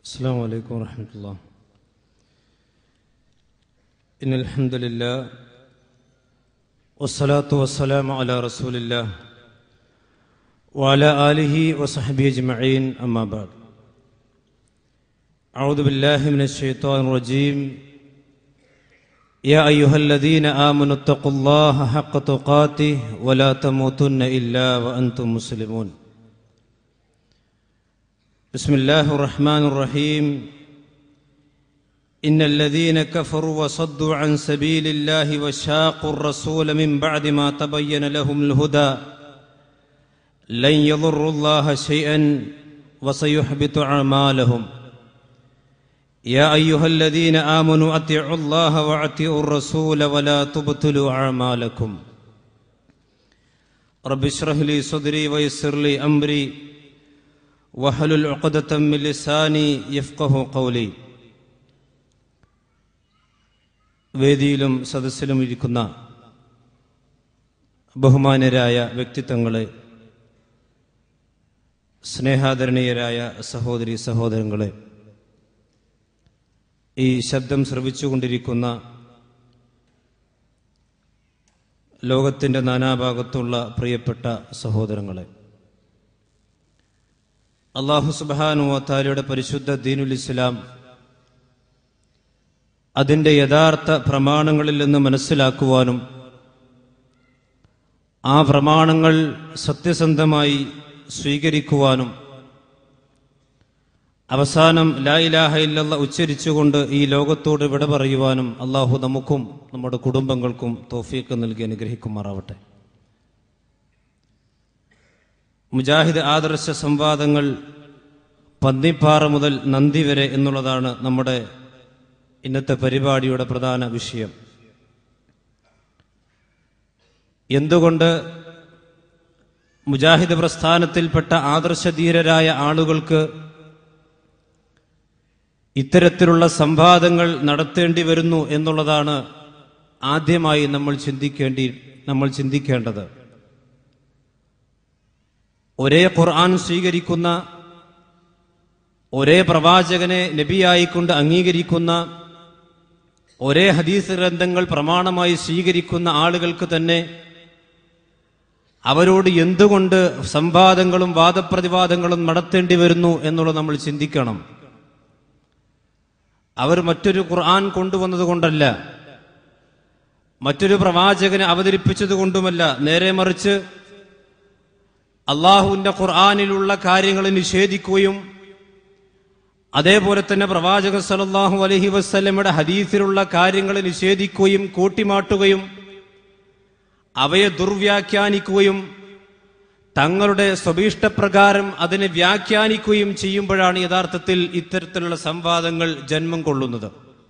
السلام عليكم ورحمة الله إن الحمد لله والصلاة والسلام على رسول الله وعلى آله وصحبه أجمعين أما بعد أعوذ بالله من الشيطان الرجيم يا أيها الذين آمنوا اتقوا الله حق تقاته ولا تموتن إلا وأنتم مسلمون بسم الله الرحمن الرحيم إن الذين كفروا وصدوا عن سبيل الله وشاقوا الرسول من بعد ما تبين لهم الهدى لن يضروا الله شيئا وسيحبط أعمالهم يا أيها الذين آمنوا أطيعوا الله وأطيعوا الرسول ولا تبطلوا أعمالكم رب اشرح لي صدري ويسر لي أمري വഹലുൽ ഉഖദത്തം മിൻ ലിസാനി യഫ്ഖഹു ഖൗലി വേദിയിലും സദസ്സിലും ഇരിക്കുന്ന ബഹുമാന്യരായ വ്യക്തിത്വങ്ങളെ സ്നേഹാദരണീയരായ സഹോദരി സഹോദരങ്ങളെ ഈ ശബ്ദം ശ്രവിച്ചുകൊണ്ടിരിക്കുന്ന ലോകത്തിൻ്റെ നാനാഭാഗത്തുള്ള പ്രിയപ്പെട്ട സഹോദരങ്ങളെ അള്ളാഹു സുബാനുവത്താലയുടെ പരിശുദ്ധ ദീനുൽ ഇസ്ലാം അതിൻ്റെ യഥാർത്ഥ പ്രമാണങ്ങളിൽ നിന്ന് മനസ്സിലാക്കുവാനും ആ പ്രമാണങ്ങൾ സത്യസന്ധമായി സ്വീകരിക്കുവാനും അവസാനം ലാ ഇലാഹ ഇല്ലല്ല ഉച്ചരിച്ചുകൊണ്ട് ഈ ലോകത്തോട് വിട പറയുവാനും അള്ളാഹു നമുക്കും നമ്മുടെ കുടുംബങ്ങൾക്കും തോഫീക്ക് നൽകി അനുഗ്രഹിക്കുമാറാവട്ടെ മുജാഹിദ് ആദർശ സംവാദങ്ങൾ പന്നിപ്പാറ മുതൽ നന്ദി വരെ എന്നുള്ളതാണ് നമ്മുടെ ഇന്നത്തെ പരിപാടിയുടെ പ്രധാന വിഷയം എന്തുകൊണ്ട് മുജാഹിദ് പ്രസ്ഥാനത്തിൽപ്പെട്ട ആദർശധീരരായ ആളുകൾക്ക് ഇത്തരത്തിലുള്ള സംവാദങ്ങൾ നടത്തേണ്ടി വരുന്നു എന്നുള്ളതാണ് ആദ്യമായി നമ്മൾ ചിന്തിക്കേണ്ടി നമ്മൾ ചിന്തിക്കേണ്ടത് ഒരേ ഖുർആൻ സ്വീകരിക്കുന്ന ഒരേ പ്രവാചകനെ നബിയായിക്കൊണ്ട് അംഗീകരിക്കുന്ന ഒരേ ഹദീസ് ഗ്രന്ഥങ്ങൾ പ്രമാണമായി സ്വീകരിക്കുന്ന ആളുകൾക്ക് തന്നെ അവരോട് എന്തുകൊണ്ട് സംവാദങ്ങളും വാദപ്രതിവാദങ്ങളും നടത്തേണ്ടി വരുന്നു എന്നുള്ളത് നമ്മൾ ചിന്തിക്കണം അവർ മറ്റൊരു ഖുർആൻ കൊണ്ടുവന്നത് കൊണ്ടല്ല മറ്റൊരു പ്രവാചകനെ അവതരിപ്പിച്ചത് കൊണ്ടുമല്ല നേരെ മറിച്ച് അള്ളാഹുവിന്റെ ഖുർആാനിലുള്ള കാര്യങ്ങൾ നിഷേധിക്കുകയും അതേപോലെ തന്നെ പ്രവാചക സലല്ലാഹു അലഹി വസ്ലമയുടെ ഹദീസിലുള്ള കാര്യങ്ങൾ നിഷേധിക്കുകയും കൂട്ടിമാട്ടുകയും അവയെ ദുർവ്യാഖ്യാനിക്കുകയും തങ്ങളുടെ സ്വഭീഷ്ടപ്രകാരം അതിനെ വ്യാഖ്യാനിക്കുകയും ചെയ്യുമ്പോഴാണ് യഥാർത്ഥത്തിൽ ഇത്തരത്തിലുള്ള സംവാദങ്ങൾ ജന്മം കൊള്ളുന്നത്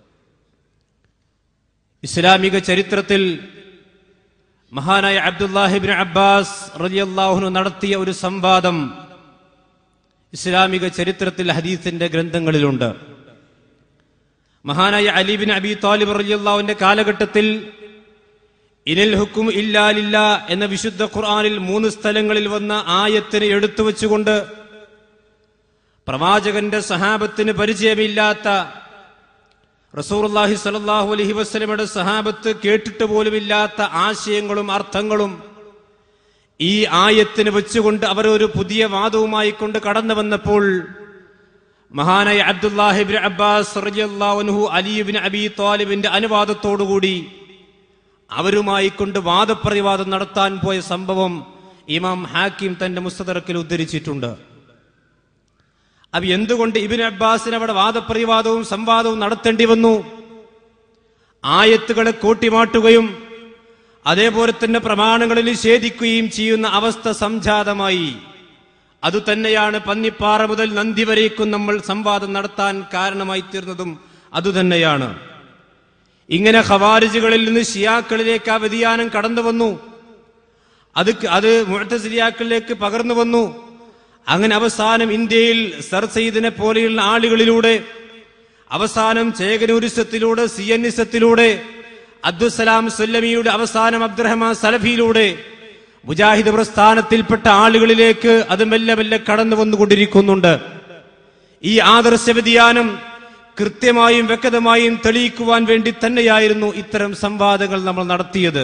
ഇസ്ലാമിക ചരിത്രത്തിൽ മഹാനായ അബ്ദുല്ലാഹിബിൻ അബ്ബാസ് റലിയല്ലാഹുനു നടത്തിയ ഒരു സംവാദം ഇസ്ലാമിക ചരിത്രത്തിൽ ഹദീസിന്റെ ഗ്രന്ഥങ്ങളിലുണ്ട് മഹാനായ അലിബിൻ അബി താലിബ് റലിയല്ലാഹുവിന്റെ കാലഘട്ടത്തിൽ ഇനിൽ ഹുക്കും ഇല്ലാലില്ല എന്ന വിശുദ്ധ ഖുർആാനിൽ മൂന്ന് സ്ഥലങ്ങളിൽ വന്ന ആയത്തിന് എടുത്തു വെച്ചുകൊണ്ട് പ്രവാചകന്റെ സഹാബത്തിന് പരിചയമില്ലാത്ത റസൂർല്ലാഹി സലാഹു അലഹി വസ്ലമയുടെ സഹാബത്ത് കേട്ടിട്ട് പോലുമില്ലാത്ത ആശയങ്ങളും അർത്ഥങ്ങളും ഈ ആയത്തിന് വെച്ചുകൊണ്ട് അവർ ഒരു പുതിയ വാദവുമായി കൊണ്ട് കടന്നു വന്നപ്പോൾ മഹാനായ അബ്ദുല്ലാഹിബിൻ അബ്ബാസ് റജിയല്ലാഹുൻഹു അലിബിൻ അബി താലിബിന്റെ അനുവാദത്തോടുകൂടി അവരുമായി കൊണ്ട് വാദപ്രതിവാദം നടത്താൻ പോയ സംഭവം ഇമാം ഹാക്കിം തന്റെ മുസ്തദറക്കിൽ ഉദ്ധരിച്ചിട്ടുണ്ട് അപ്പൊ എന്തുകൊണ്ട് ഇബിൻ അബ്ബാസിന് അവിടെ വാദപ്രതിവാദവും സംവാദവും നടത്തേണ്ടി വന്നു ആയത്തുകളെ കൂട്ടിമാട്ടുകയും അതേപോലെ തന്നെ പ്രമാണങ്ങളിൽ നിഷേധിക്കുകയും ചെയ്യുന്ന അവസ്ഥ സംജാതമായി അതുതന്നെയാണ് പന്നിപ്പാറ മുതൽ നന്ദി വരേക്കും നമ്മൾ സംവാദം നടത്താൻ കാരണമായി തീർന്നതും അതുതന്നെയാണ് ഇങ്ങനെ ഖവാരിജുകളിൽ നിന്ന് ഷിയാക്കളിലേക്ക് ആ വ്യതിയാനം കടന്നു വന്നു അത് അത് മുഴത്തസിരിയാക്കളിലേക്ക് പകർന്നു വന്നു അങ്ങനെ അവസാനം ഇന്ത്യയിൽ സർ സയ്യിദിനെ പോലെയുള്ള ആളുകളിലൂടെ അവസാനം ചേകനൂരിസത്തിലൂടെ സി എൻ ഇസത്തിലൂടെ അബ്ദുസലാം സുല്ലമിയുടെ അവസാനം അബ്ദുറഹ്മാൻ സലഫിയിലൂടെ മുജാഹിദ് പ്രസ്ഥാനത്തിൽപ്പെട്ട ആളുകളിലേക്ക് അത് മെല്ലെ മെല്ലെ കടന്നു വന്നുകൊണ്ടിരിക്കുന്നുണ്ട് ഈ ആദർശ വ്യതിയാനം കൃത്യമായും വ്യക്തമായും തെളിയിക്കുവാൻ വേണ്ടി തന്നെയായിരുന്നു ഇത്തരം സംവാദങ്ങൾ നമ്മൾ നടത്തിയത്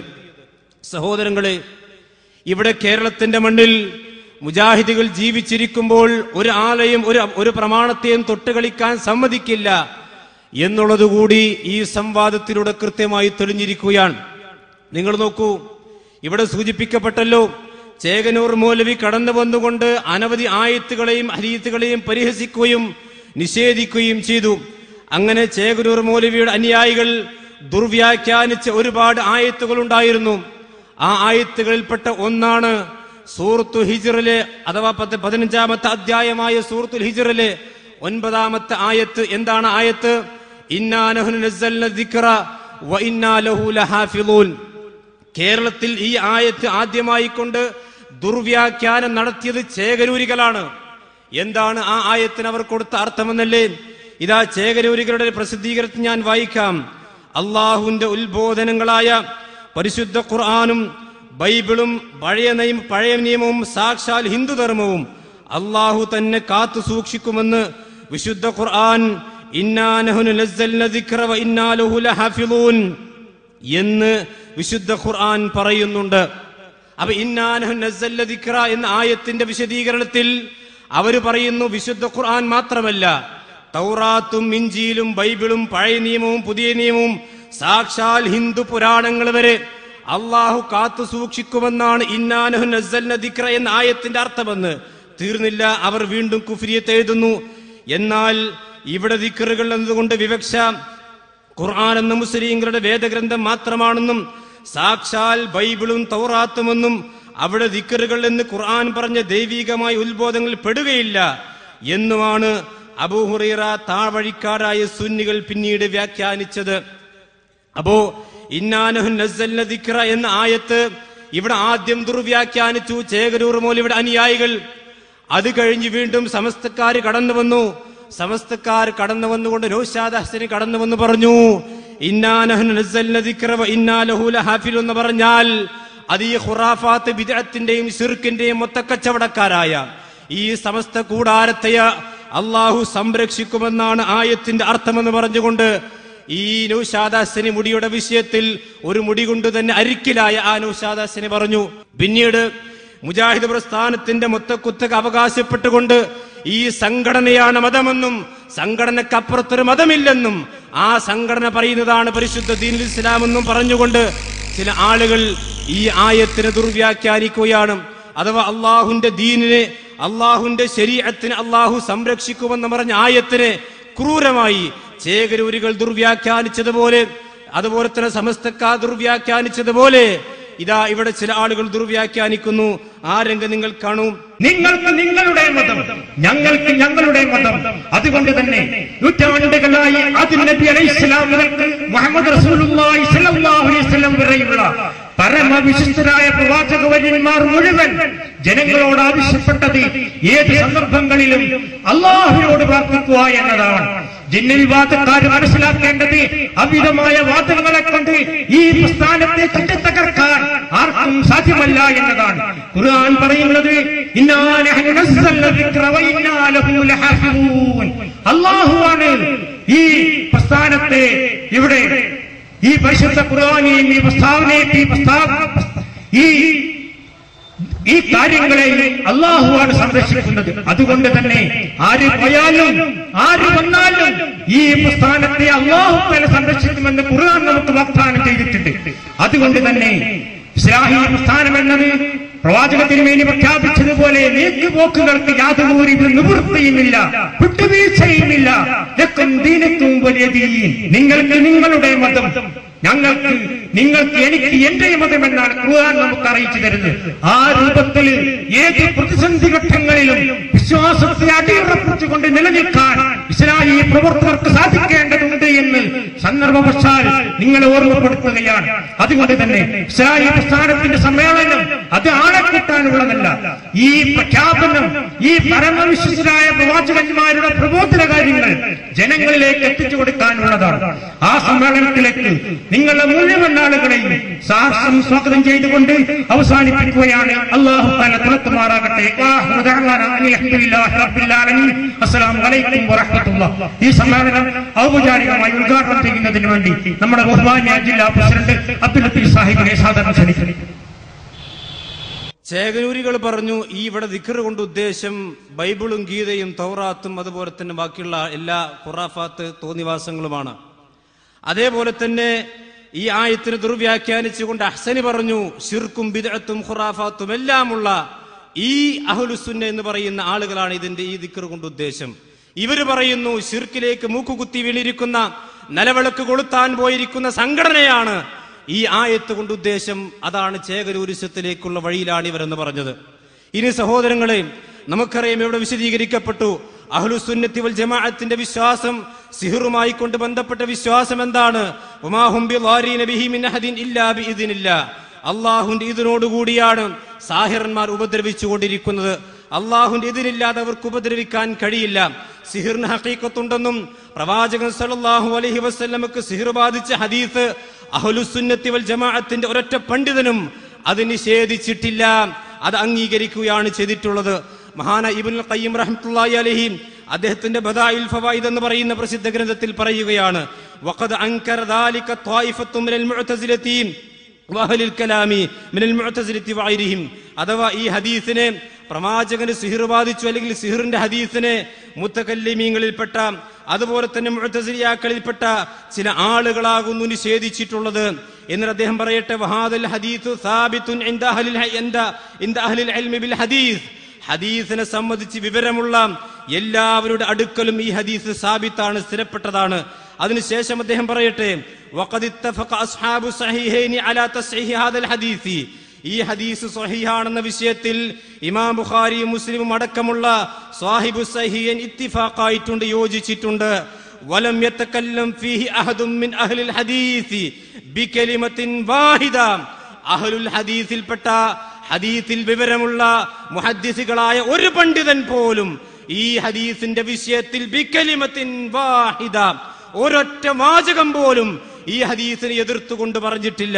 സഹോദരങ്ങളെ ഇവിടെ കേരളത്തിന്റെ മണ്ണിൽ മുജാഹിദികൾ ജീവിച്ചിരിക്കുമ്പോൾ ഒരു ആലയം ഒരു ഒരു പ്രമാണത്തെയും തൊട്ടുകളിക്കാൻ സമ്മതിക്കില്ല എന്നുള്ളതുകൂടി ഈ സംവാദത്തിലൂടെ കൃത്യമായി തെളിഞ്ഞിരിക്കുകയാണ് നിങ്ങൾ നോക്കൂ ഇവിടെ സൂചിപ്പിക്കപ്പെട്ടല്ലോ ചേകനൂർ മൗലവി കടന്നു വന്നുകൊണ്ട് അനവധി ആയത്തുകളെയും ഹരീത്തുകളെയും പരിഹസിക്കുകയും നിഷേധിക്കുകയും ചെയ്തു അങ്ങനെ ചേകനൂർ മൗലവിയുടെ അനുയായികൾ ദുർവ്യാഖ്യാനിച്ച ഒരുപാട് ആയത്തുകൾ ഉണ്ടായിരുന്നു ആ ആയത്തുകളിൽപ്പെട്ട ഒന്നാണ് സൂറത്തു ഹിജറിലെ അഥവാ പത്ത് പതിനഞ്ചാമത്തെ അധ്യായമായ സൂറത്തുൽ ഹിജറിലെ ഒൻപതാമത്തെ ആയത്ത് എന്താണ് ആയത്ത് ഇന്നാ നഹ്നു നസ്സൽന ദിക്റ വ ഇന്നാ ലഹു ലഹാഫിളൂൻ കേരളത്തിൽ ഈ ആയത്ത് ആദ്യമായി കൊണ്ട് ദുർവ്യാഖ്യാനം നടത്തിയത് ചേകരൂരികളാണ് എന്താണ് ആ ആയത്തിന് അവർ കൊടുത്ത അർത്ഥമെന്നല്ലേ ഇതാ ചേകരൂരികളുടെ പ്രസിദ്ധീകരണത്തിൽ ഞാൻ വായിക്കാം അള്ളാഹുവിന്റെ ഉത്ബോധനങ്ങളായ പരിശുദ്ധ ഖുർആാനും ബൈബിളും പഴയ നിയമ പഴയ നിയമവും സാക്ഷാൽ ഹിന്ദുധർമ്മവും അള്ളാഹു തന്നെ കാത്തു സൂക്ഷിക്കുമെന്ന് വിശുദ്ധ ഖുർആൻ ഇന്നാനഹുനു നസ്സൽന ദിക്റ വ ഇന്നാ ലഹു ലഹാഫിളൂൻ എന്ന് വിശുദ്ധ ഖുർആൻ പറയുന്നുണ്ട് അപ്പൊ ഇന്നാനഹു നസ്സല്ല ദിക്റ എന്ന ആയത്തിന്റെ വിശദീകരണത്തിൽ അവര് പറയുന്നു വിശുദ്ധ ഖുർആൻ മാത്രമല്ല തൗറാത്തും ഇഞ്ചിയിലും ബൈബിളും പഴയ നിയമവും പുതിയ നിയമവും സാക്ഷാൽ ഹിന്ദു പുരാണങ്ങൾ വരെ അള്ളാഹു കാത്തു സൂക്ഷിക്കുമെന്നാണ് ഇന്നാനഹു നസ്സൽന ദിക്റ എന്ന ആയത്തിന്റെ അർത്ഥമെന്ന് തീർന്നില്ല അവർ വീണ്ടും കുഫ്രിയത്ത് എഴുതുന്നു എന്നാൽ ഇവിടെ ദിക്റുകൾ എന്നതുകൊണ്ട് വിവക്ഷ ഖുർആൻ എന്ന മുസ്ലിങ്ങളുടെ വേദഗ്രന്ഥം മാത്രമാണെന്നും സാക്ഷാൽ ബൈബിളും തൗറാത്തുമെന്നും അവിടെ ദിക്കറുകൾ എന്ന് ഖുർആൻ പറഞ്ഞ ദൈവികമായ ഉത്ബോധങ്ങൾ പെടുകയില്ല എന്നുമാണ് അബൂഹുറൈറ താഴ്വഴിക്കാരായ സുന്നികൾ പിന്നീട് വ്യാഖ്യാനിച്ചത് അപ്പോ ഇന്നാനഹു നസ്സൽന ദിക്റ എന്ന ആയത്ത് ഇവിടെ ആദ്യം ദുർവ്യാഖ്യാനിച്ചു ചേകരൂർ മൗലിയുടെ അനുയായികൾ അത് കഴിഞ്ഞ് വീണ്ടും സമസ്തക്കാര് കടന്നു വന്നു സമസ്തക്കാർ കടന്നു വന്നുകൊണ്ട് നൗഷാദ് ഹസന് കടന്നു വന്ന് പറഞ്ഞു ഇന്നാനഹു നസ്സൽന ദിക്റ വ ഇന്നാ ലഹു ലഹാഫിൽ എന്ന് പറഞ്ഞാൽ അത് ഈ ഖുറാഫാത്ത് ബിദ്അത്തിന്റെയും ശിർക്കിന്റെയും മൊത്തക്കച്ചവടക്കാരായ ഈ സമസ്ത കൂടാരത്തെ അള്ളാഹു സംരക്ഷിക്കുമെന്നാണ് ആയത്തിന്റെ അർത്ഥമെന്ന് പറഞ്ഞുകൊണ്ട് ഈ നൗഷാദാസിന് മുടിയുടെ വിഷയത്തിൽ ഒരു മുടി കൊണ്ട് തന്നെ അരിക്കിലായ ആ നൗഷാദാസിന് പറഞ്ഞു പിന്നീട് മുജാഹിദ് പ്രസ്ഥാനത്തിന്റെ മൊത്തക്കുത്തക അവകാശപ്പെട്ടുകൊണ്ട് ഈ സംഘടനയാണ് മതമെന്നും സംഘടനക്കപ്പുറത്തൊരു മതമില്ലെന്നും ആ സംഘടന പറയുന്നതാണ് പരിശുദ്ധ ദീനുൽ ഇസ്ലാം എന്നും പറഞ്ഞുകൊണ്ട് ചില ആളുകൾ ഈ ആയത്തിനെ ദുർവ്യാഖ്യാനിക്കുകയാണ് അഥവാ അള്ളാഹുന്റെ ദീനിനെ അള്ളാഹുന്റെ ശരീരത്തിന് അള്ളാഹു സംരക്ഷിക്കുമെന്ന് പറഞ്ഞ ആയത്തിനെ ക്രൂരമായി ചേകരൂരികൾ ദുർവ്യാഖ്യാനിച്ചതുപോലെ അതുപോലെ തന്നെ സമസ്തക്കാർ ദുർവ്യാഖ്യാനിച്ചതുപോലെ ഇതാ ഇവിടെ ചില ആളുകൾ ദുർവ്യാഖ്യാനിക്കുന്നു ആ രംഗം നിങ്ങൾ കാണൂ നിങ്ങൾക്ക് നിങ്ങളുടെ മതം ഞങ്ങൾക്ക് ഞങ്ങളുടെ മതം അതുകൊണ്ട് തന്നെ നൂറ്റാണ്ടുകളായി ആദിം നബി അലൈഹി സ്വലാം മുതൽക്ക് മുഹമ്മദ് റസൂലുള്ളാഹി സ്വല്ലല്ലാഹു അലൈഹി വസല്ലം വരെയുള്ള പരമവിശിഷ്ടരായ പ്രവാചക വര്യന്മാർ മുഴുവൻ ജനങ്ങളോട് ആവശ്യപ്പെട്ടത് ഏത് സന്ദർഭങ്ങളിലും അള്ളാഹുവിനോട് പ്രാർത്ഥിക്കുക എന്നതാണ് ജിന്നവിവാദക്കാർ മനസ്സിലാക്കേണ്ടത് അമിതമായ വാദങ്ങളെ കൊണ്ട് ഈ പ്രസ്ഥാനത്തെ ചുറ്റത്തകർക്കാൻ ആർക്കും സാധ്യമല്ല എന്നതാണ് ഖുർആൻ പറയുന്നത് ഇന്നാ നഹ്നു നസ്സൽന ദിക്റ വ ഇന്നാ ലഹു ലഹാഫിളൂൻ അല്ലാഹുവാണ് ഈ പ്രസ്ഥാനത്തെ ഇവിടെ ഈ പരിശുദ്ധ ഖുർആനെയും ഈ പ്രസ്താവനയും ഈ പ്രസ്താവ ഈ ഈ കാര്യങ്ങളെ അള്ളാഹുവാണ് സംരക്ഷിക്കുന്നത് അതുകൊണ്ട് തന്നെ ആര് പോയാലും ആര് വന്നാലും ഈ പ്രസ്ഥാനത്തെ അള്ളാഹു തന്നെ സംരക്ഷിക്കുമെന്ന് ഖുർആൻ നമുക്ക് വാഗ്ദാനം ചെയ്തിട്ടുണ്ട് അതുകൊണ്ട് തന്നെ ഇസ്ലാഹി പ്രസ്ഥാനം എന്നത് പ്രവാചകത്തിന് വേണ്ടി പ്രഖ്യാപിച്ചതുപോലെ നീക്കുപോക്കുകൾക്ക് യാതൊരു നിവൃത്തിയുമില്ല വിട്ടുവീഴ്ചയുമില്ല ലക്കും ദീനക്കും വലിയ ദീൻ നിങ്ങൾക്ക് നിങ്ങളുടെ മതം ഞങ്ങൾക്ക് നിങ്ങൾക്ക് എനിക്ക് എന്റെ മതം എന്നാണ് ഖുർആൻ നമുക്ക് അറിയിച്ചു തരുന്നത് ആ രൂപത്തിൽ ഏത് പ്രതിസന്ധി ഘട്ടങ്ങളിലും വിശ്വാസത്തെ അടിയുറപ്പിച്ചുകൊണ്ട് നിലനിൽക്കാൻ ഇസ്ലാഹി പ്രവർത്തകർക്ക് സാധിക്കേണ്ടതുണ്ട് എന്ന് സന്ദർഭവശാൽ നിങ്ങളെ ഓർമ്മപ്പെടുത്തുകയാണ് അതുകൊണ്ട് തന്നെ ഇസ്ലാഹി പ്രസ്ഥാനത്തിന്റെ സമ്മേളനം അത് ആളെ കിട്ടാനുള്ളതല്ല ഈ പ്രഖ്യാപനം ഈ പരമവിശ്വസരായ പ്രവാചകന്മാരുടെ പ്രബോധന കാര്യങ്ങൾ ജനങ്ങളിലേക്ക് എത്തിച്ചു കൊടുക്കാനുള്ളതാണ് ആ സമ്മേളനത്തിലേക്ക് നിങ്ങളുടെ മുഴുവൻ ആളുകളെയും സാഹസം സ്വാഗതം ചെയ്തുകൊണ്ട് അവസാനിപ്പിക്കുകയാണ് അള്ളാഹു താല തുറക്കുമാറാകട്ടെ വാഹിറു ദഅവാനാ അനിൽ ഹംദുലില്ലാഹി റബ്ബിൽ ആലമീൻ. അസ്സലാമു അലൈക്കും വറഹ്മത്തുള്ളാഹ് ഈ സമ്മേളനം ഔപചാരികമായി ഉദ്ഘാടനം ചെയ്യുന്നതിന് വേണ്ടി നമ്മുടെ ബഹുമാന്യ ജില്ലാ പ്രസിഡന്റ് അബ്ദുൽ ലത്തീഫ് സാഹിബിനെ സാധാരണ ക്ഷണിക്കുന്നു ചേകനൂരികൾ പറഞ്ഞു ഈ ഇവിടെ ദിക്കർ കൊണ്ട് ഉദ്ദേശം ബൈബിളും ഗീതയും തൗറാത്തും അതുപോലെ തന്നെ ബാക്കിയുള്ള എല്ലാ ഖുറാഫാത്ത് തോന്നിവാസങ്ങളുമാണ് അതേപോലെ തന്നെ ഈ ആയത്തിന് ദുർവ്യാഖ്യാനിച്ചുകൊണ്ട് അഹ്സനി പറഞ്ഞു ഷിർക്കും ബിദഅത്തും ഖുറാഫാത്തും എല്ലാമുള്ള ഈ അഹുലുസുന്ന എന്ന് പറയുന്ന ആളുകളാണ് ഇതിന്റെ ഈ ദിക്കർ കൊണ്ട് ഉദ്ദേശം ഇവര് പറയുന്നു ഷിർക്കിലേക്ക് മൂക്കുകുത്തി വീണിരിക്കുന്ന നിലവിളക്ക് കൊളുത്താൻ പോയിരിക്കുന്ന സംഘടനയാണ് ഈ ആയത്ത് കൊണ്ട് ഉദ്ദേശം അതാണ് ചേകരൂരിശത്തിലേക്കുള്ള വഴിയിലാണ് ഇവരെന്ന് പറഞ്ഞത് ഇനി സഹോദരങ്ങളെ നമുക്കറിയാം ഇവിടെ വിശദീകരിക്കപ്പെട്ടു അഹ്ലുസുന്നത്തി വൽ ജമാഅത്തിന്റെ വിശ്വാസം സിഹറുമായി കൊണ്ട് ബന്ധപ്പെട്ട വിശ്വാസം എന്താണ് ഉമാഹും ബിളാരീന ബിഹി മിൻ അഹദിൻ ഇല്ലാ ബിഇദ്നില്ല അള്ളാഹുന്റെ ഇതിനോടുകൂടിയാണ് സാഹിറന്മാർ ഉപദ്രവിച്ചുകൊണ്ടിരിക്കുന്നത് അള്ളാഹുന്റെ ഇതിനില്ലാതെ അവർക്ക് ഉപദ്രവിക്കാൻ കഴിയില്ല സിഹിറിന് ഹക്കീക്കത്തുണ്ടെന്നും പ്രവാചകൻ സല്ലല്ലാഹു അലൈഹി വസല്ലമക്ക് സിഹിർ ബാധിച്ച ഹദീസ് അഹ്ലുസുന്നത്തി വൽ ജമാഅത്തിന്റെ ഒരൊറ്റ പണ്ഡിതനും അത് നിഷേധിച്ചിട്ടില്ല അത് അംഗീകരിക്കുകയാണ് ചെയ്തിട്ടുള്ളത് മഹാന ഇബുൽ ഖയ്യിം റഹ്മത്തുള്ളാഹി അലൈഹി അദ്ദേഹത്തിന്റെ ബദായിൽ ഫവായിദ് എന്ന് പറയുന്ന പ്രസിദ്ധ ഗ്രന്ഥത്തിൽ പറയുകയാണ് വഖദ് അൻകര ദാലിക ത്വായിഫത്തു മിനൽ മുഅ്തസിലത്തീൻ വഹലിൽ കലാമി മിനൽ മുഅ്തസിലത്തി വഗൈരിഹിം അഥവാ ഈ ഹദീസിനെ പ്രവാചകന് സിഹിർ ബാധിച്ചു അല്ലെങ്കിൽ സിഹിറിന്റെ ഹദീസിനെ മുത്തക്കല്ലിമീങ്ങളിൽപ്പെട്ട അതുപോലെ തന്നെ മുഅ്തസിലിയാക്കളിൽപ്പെട്ട ചില ആളുകളാകുന്നു നിഷേധിച്ചിട്ടുള്ളത് എന്നിട്ട് അദ്ദേഹം പറയട്ടെ വഹാദൽ ഹദീസു സാബിത്തുൻ ഇൻദ അഹ്ലിൽ ഹ- ഇൻദ ഇൻദ അഹ്ലിൽ ഇൽമി ബിൽ ഹദീസ് ഹദീസിനെ സംബന്ധിച്ച് വിവരമുള്ള എല്ലാവരുടെ അടുക്കലും ഈ ഹദീസ് സാബിത്താണ് സ്ഥിരപ്പെട്ടതാണ് അതിനുശേഷം അദ്ദേഹം പറയട്ടെ വഖദ് ഇത്തഫഖ അസ്ഹാബു സഹീഹൈനി അലാ തസ്ഹീഹി ഹാദൽ ഹദീസി ഈ ഹദീസ് സ്വഹീഹാണെന്ന വിഷയത്തിൽ ഇമാം ബുഖാരിയും മുസ്ലിമും അടക്കമുള്ള സ്വാഹിബു സഹീൻ ഇത്തിഫാഖായിട്ടുണ്ട് യോജിച്ചിട്ടുണ്ട് വലം യതകല്ലം ഫീഹി അഹദും മിൻ അഹ്ലിൽ ഹദീസി ബികലിമത്തിൻ വാഹിദ അഹ്ലുൽ ഹദീസിൽപ്പെട്ട ഹദീസിൽ വിവരമുള്ള മുഹദ്ദിസുകളായ ഒരു പണ്ഡിതൻ പോലും ഈ ഹദീസിന്റെ വിഷയത്തിൽ ബിക്കലിമത്തിൻ വാഹിദ ഒരൊറ്റ വാചകം പോലും ഈ ഹദീസിനെ എതിർത്തുകൊണ്ട് പറഞ്ഞിട്ടില്ല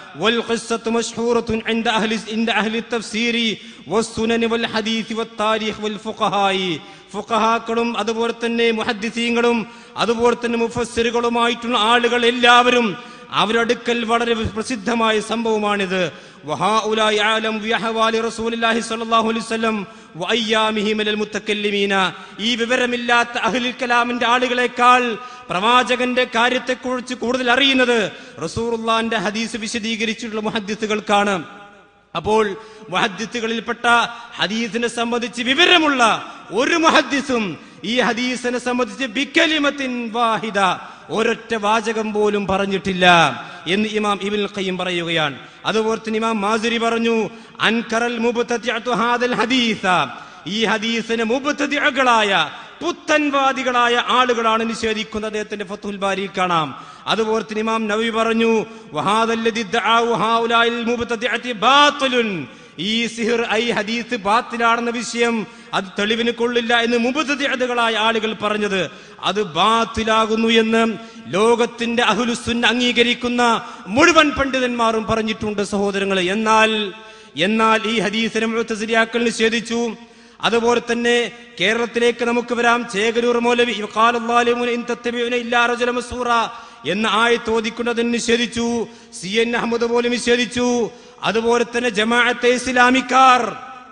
والقصة مشهورة عند أهل عند أهل التفسير والسنن والحديث والتاريخ والفقهاء ഫുഖഹാക്കളും അതുപോലെ തന്നെ മുഹദ്ദിസീങ്ങളും അതുപോലെ തന്നെ മുഫസ്സിറുകളുമായിട്ടുള്ള ആളുകൾ എല്ലാവരും അവരുടെ അടുക്കൽ വളരെ പ്രസിദ്ധമായ സംഭവമാണിത് വഹാഉലായി ആലം ബിഅഹ്വാലി റസൂലില്ലാഹി സ്വല്ലല്ലാഹു അലൈഹി വസല്ലം വഅയ്യാമിഹി മിനൽ മുത്തക്കല്ലിമീന ഈ വിവരമില്ലാത്ത അഹ്ലുൽ കലാമിന്റെ ആളുകളെക്കാൾ പ്രവാചകന്റെ കാര്യത്തെക്കുറിച്ച് കൂടുതൽ അറിയുന്നത് റസൂറുള്ളാന്റെ ഹദീസ് വിശദീകരിച്ചിട്ടുള്ള മുഹദ്ദിസുകൾക്കാണ് അപ്പോൾ മുഹദ്ദിസുകളിൽപ്പെട്ട ഹദീസിനെ സംബന്ധിച്ച് വിവരമുള്ള ഒരു മുഹദ്ദിസും ഈ ഹദീസിനെ സംബന്ധിച്ച് ബിക്കലിമത്തിൻ വാഹിദ ഒരൊറ്റ വാചകം പോലും പറഞ്ഞിട്ടില്ല എന്ന് ഇമാം ഇബിൻ ഖയ്യിം പറയുകയാണ് അതുപോലെ തന്നെ ഇമാം മാസുരി പറഞ്ഞു അൻകറൽ മുബ്തദിഅതു ഹാദൽ ഹദീസ ഈ ഹദീസിന് മുബ്തദിഅകളായ പുത്തൻവാദികളായ ആളുകളാണ് നിഷേധിക്കുന്നത് അദ്ദേഹത്തിന്റെ ഫത്തുൽ ബാരിയിൽ കാണാം അതുപോലെ തന്നെ ഇമാം നബി പറഞ്ഞു വഹാദല്ലദി ദഅഉ ഹൗലായിൽ മുബ്തദിഅതി ബാത്തിലുൻ ഈ സിഹിർ ഐ ഹദീസ് ബാത്തിലാണെന്ന വിഷയം അത് തെളിവിന് കൊള്ളില്ല എന്ന് മുബുദ്ധികളായ ആളുകൾ പറഞ്ഞത് അത് ബാത്തിലാകുന്നു എന്ന് ലോകത്തിന്റെ അഹുലുസുന്ന അംഗീകരിക്കുന്ന മുഴുവൻ പണ്ഡിതന്മാരും പറഞ്ഞിട്ടുണ്ട് സഹോദരങ്ങളെ എന്നാൽ എന്നാൽ ഈ ഹദീസിനെ മുഴത്തസിരിയാക്കൾ നിഷേധിച്ചു അതുപോലെ തന്നെ കേരളത്തിലേക്ക് നമുക്ക് വരാം ചേകരൂർ മൗലവി ഖാലല്ലാലിമുന ഇൻ തത്തബിഉന ഇല്ലാ റജുല മസ്ഊറ എന്ന ആയത്ത് ഓതിക്കുന്നതിന് നിഷേധിച്ചു സി എൻ അഹമ്മദ് പോലും നിഷേധിച്ചു അതുപോലെ തന്നെ ജമാഅത്തെ ഇസ്ലാമിക്കാർ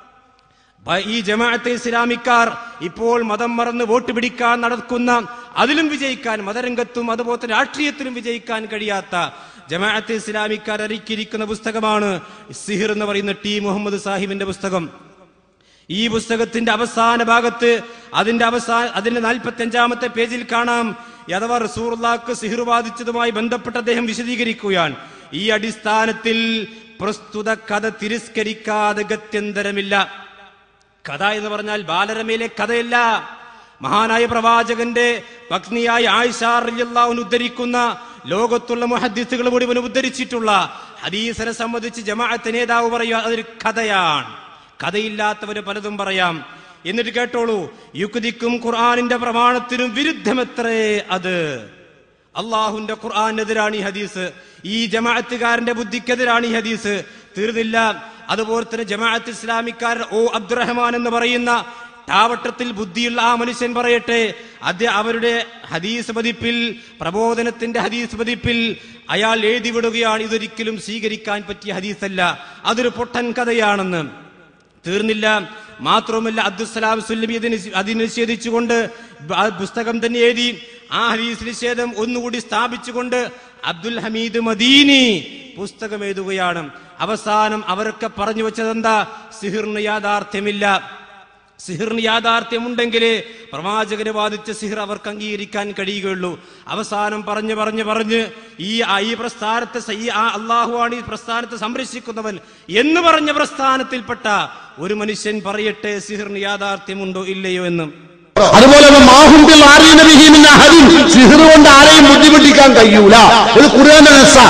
ഭ- ഈ ജമാഅത്തെ ഇസ്ലാമിക്കാർ ഇപ്പോൾ മതം മറന്ന് വോട്ട് പിടിക്കാൻ നടക്കുന്ന അതിലും വിജയിക്കാൻ മതരംഗത്തും അതുപോലെ തന്നെ രാഷ്ട്രീയത്തിലും വിജയിക്കാൻ കഴിയാത്ത ജമാഅത്തെ ഇസ്ലാമിക്കാർ ഇറക്കിയിരിക്കുന്ന പുസ്തകമാണ് സിഹിർ എന്ന് പറയുന്ന ടി മുഹമ്മദ് സാഹിബിന്റെ പുസ്തകം ഈ പുസ്തകത്തിന്റെ അവസാന ഭാഗത്ത് അതിന്റെ അവസാന അതിന്റെ നാൽപ്പത്തി അഞ്ചാമത്തെ പേജിൽ കാണാം അഥവാ റസൂർലാക്ക് സിഹിർ ബാധിച്ചതുമായി ബന്ധപ്പെട്ട് അദ്ദേഹം വിശദീകരിക്കുകയാണ് ഈ അടിസ്ഥാനത്തിൽ പ്രസ്തുത കഥ തിരസ്കരിക്കാതെ ഗത്യന്തരമില്ല കഥ എന്ന് പറഞ്ഞാൽ ബാലരമയിലെ കഥയല്ല മഹാനായ പ്രവാചകന്റെ പത്നിയായ ആയിഷാറിയാവുൻ ഉദ്ധരിക്കുന്ന ലോകത്തുള്ള മുഹദ്ദിസുകൾ മുഴുവൻ ഉദ്ധരിച്ചിട്ടുള്ള ഹദീസിനെ സംബന്ധിച്ച് ജമാഅത്ത് നേതാവ് പറയുക അതൊരു കഥയാണ് കഥയില്ലാത്തവര് പലതും പറയാം എന്നിട്ട് കേട്ടോളൂ യുക്തിക്കും ഖുർആാനിന്റെ പ്രമാണത്തിനും വിരുദ്ധമെത്രേ അത് അള്ളാഹുന്റെ ഖുർആാനെതിരാണ് ഈ ഹദീസ് ഈ ജമാഅത്തുകാരന്റെ ബുദ്ധിക്കെതിരാണ് ഈ ഹദീസ് തീർന്നില്ല അതുപോലെ തന്നെ ജമാഅത്ത് ഇസ്ലാമിക്കാരൻ ഓ അബ്ദുറഹ്മാൻ എന്ന് പറയുന്ന ടാവട്ടത്തിൽ ബുദ്ധിയുള്ള ആ മനുഷ്യൻ പറയട്ടെ അദ്ദേഹം അവരുടെ ഹദീസ് പതിപ്പിൽ പ്രബോധനത്തിന്റെ ഹദീസ് പതിപ്പിൽ അയാൾ എഴുതി വിടുകയാണ് ഇതൊരിക്കലും സ്വീകരിക്കാൻ പറ്റിയ ഹദീസല്ല അതൊരു പൊട്ടൻ കഥയാണെന്ന് തീർന്നില്ല മാത്രവുമല്ല അബ്ദുസലാം സുല്ലമി അതിന് അതിന് നിഷേധിച്ചുകൊണ്ട് ആ പുസ്തകം തന്നെ എഴുതി ആ ഹദീസ് നിഷേധം ഒന്നുകൂടി സ്ഥാപിച്ചുകൊണ്ട് അബ്ദുൽ ഹമീദ് മദീനി പുസ്തകം എഴുതുകയാണ് അവസാനം അവരൊക്കെ പറഞ്ഞു വെച്ചതെന്താ സിഹിറിന് യാഥാർത്ഥ്യമില്ല സിഹിറിന് യാഥാർത്ഥ്യമുണ്ടെങ്കിലേ പ്രവാചകന് ബാധിച്ച സിഹിർ അവർക്ക് അംഗീകരിക്കാൻ കഴിയുകയുള്ളൂ അവസാനം പറഞ്ഞു പറഞ്ഞു പറഞ്ഞ് ഈ ഈ പ്രസ്ഥാനത്തെ സ- ഈ ആ അള്ളാഹുവാണ് ഈ പ്രസ്ഥാനത്തെ സംരക്ഷിക്കുന്നവൻ എന്ന് പറഞ്ഞ പ്രസ്ഥാനത്തിൽപ്പെട്ട ഒരു മനുഷ്യൻ പറയട്ടെ സിഹിറിന് യാഥാർത്ഥ്യമുണ്ടോ ഇല്ലയോ എന്ന് അതുപോലെ തന്നെ മാഹുംബിൽ ആരീന ബിഹിമിൻ അഹദിൻ സിഹർ കൊണ്ട് ആരെയും ബുദ്ധിമുട്ടിക്കാൻ കഴിയൂല ഇത് ഖുർആന്റെ രസ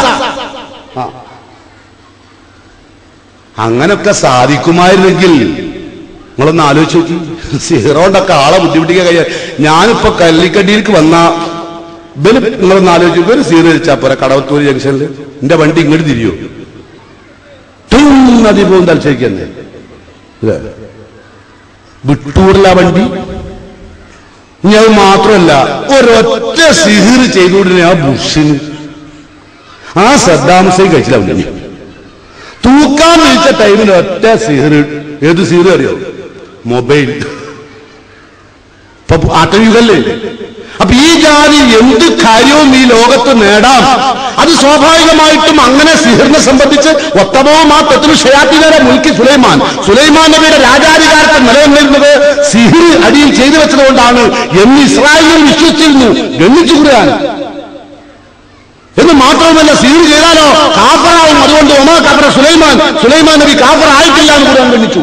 അങ്ങനൊക്കെ സാധിക്കുമായിരുന്നെങ്കിൽ നിങ്ങളൊന്ന് ആലോചിച്ച് നോക്കി സിഹർ കൊണ്ടൊക്കെ ആളെ ബുദ്ധിമുട്ടിക്കാൻ കഴിയാ ഞാനിപ്പോ കല്ലിക്കടിയിലേക്ക് വന്ന ഇവര് നിങ്ങളൊന്ന് ആലോചിച്ചു ഒരു സീറ് വെച്ചാ പോരാ കടവത്തൂർ ജംഗ്ഷനിൽ എന്റെ വണ്ടി ഇങ്ങോട്ട് തിരിയോ നദി പോകും തലശ്ശേരിക്ക് തന്നെ ഇല്ലേ? വിട്ടൂടില്ല വണ്ടി ഇനി അത് മാത്രമല്ല ഒരൊറ്റ സിഹിർ ചെയ്തുകൊണ്ടിരുന്ന ആ ബുഷിന് ആ സദ്ദാം ഹുസൈൻ കഴിച്ചില്ല തൂക്കാൻ വിളിച്ച ടൈമിൽ ഒറ്റ സിഹിർ ഏത് സിഹിർ അറിയോ മൊബൈൽ ഇപ്പൊ ആട്ടയുഗല്ലേ അപ്പൊ ഈ ജാതി എന്ത് കാര്യവും ഈ ലോകത്ത് നേടാം അത് സ്വാഭാവികമായിട്ടും അങ്ങനെ സിഹിറിനെ സംബന്ധിച്ച് ഒത്തമോമാ തെത്തിനു ഷയാത്തിനെ മുൽക്കി സുലൈമാൻ സുലൈമാൻ നബിയുടെ രാജാധികാരത്തെ നിലനിന്നിരുന്നത് സിഹിർ അടിയിൽ ചെയ്തു വെച്ചതുകൊണ്ടാണ് എന്ന് ഇസ്രായേലിൽ വിശ്വസിച്ചിരുന്നു ഗണ്ണിച്ചു ഖുർആൻ എന്ന് മാത്രവുമല്ല സിഹിർ ചെയ്താലോ കാഫറാവും അതുകൊണ്ട് ഒമാ കാഫറ സുലൈമാൻ സുലൈമാൻ നബി കാഫർ ആയിട്ടില്ല എന്ന് ഖുർആൻ ഗണ്ണിച്ചു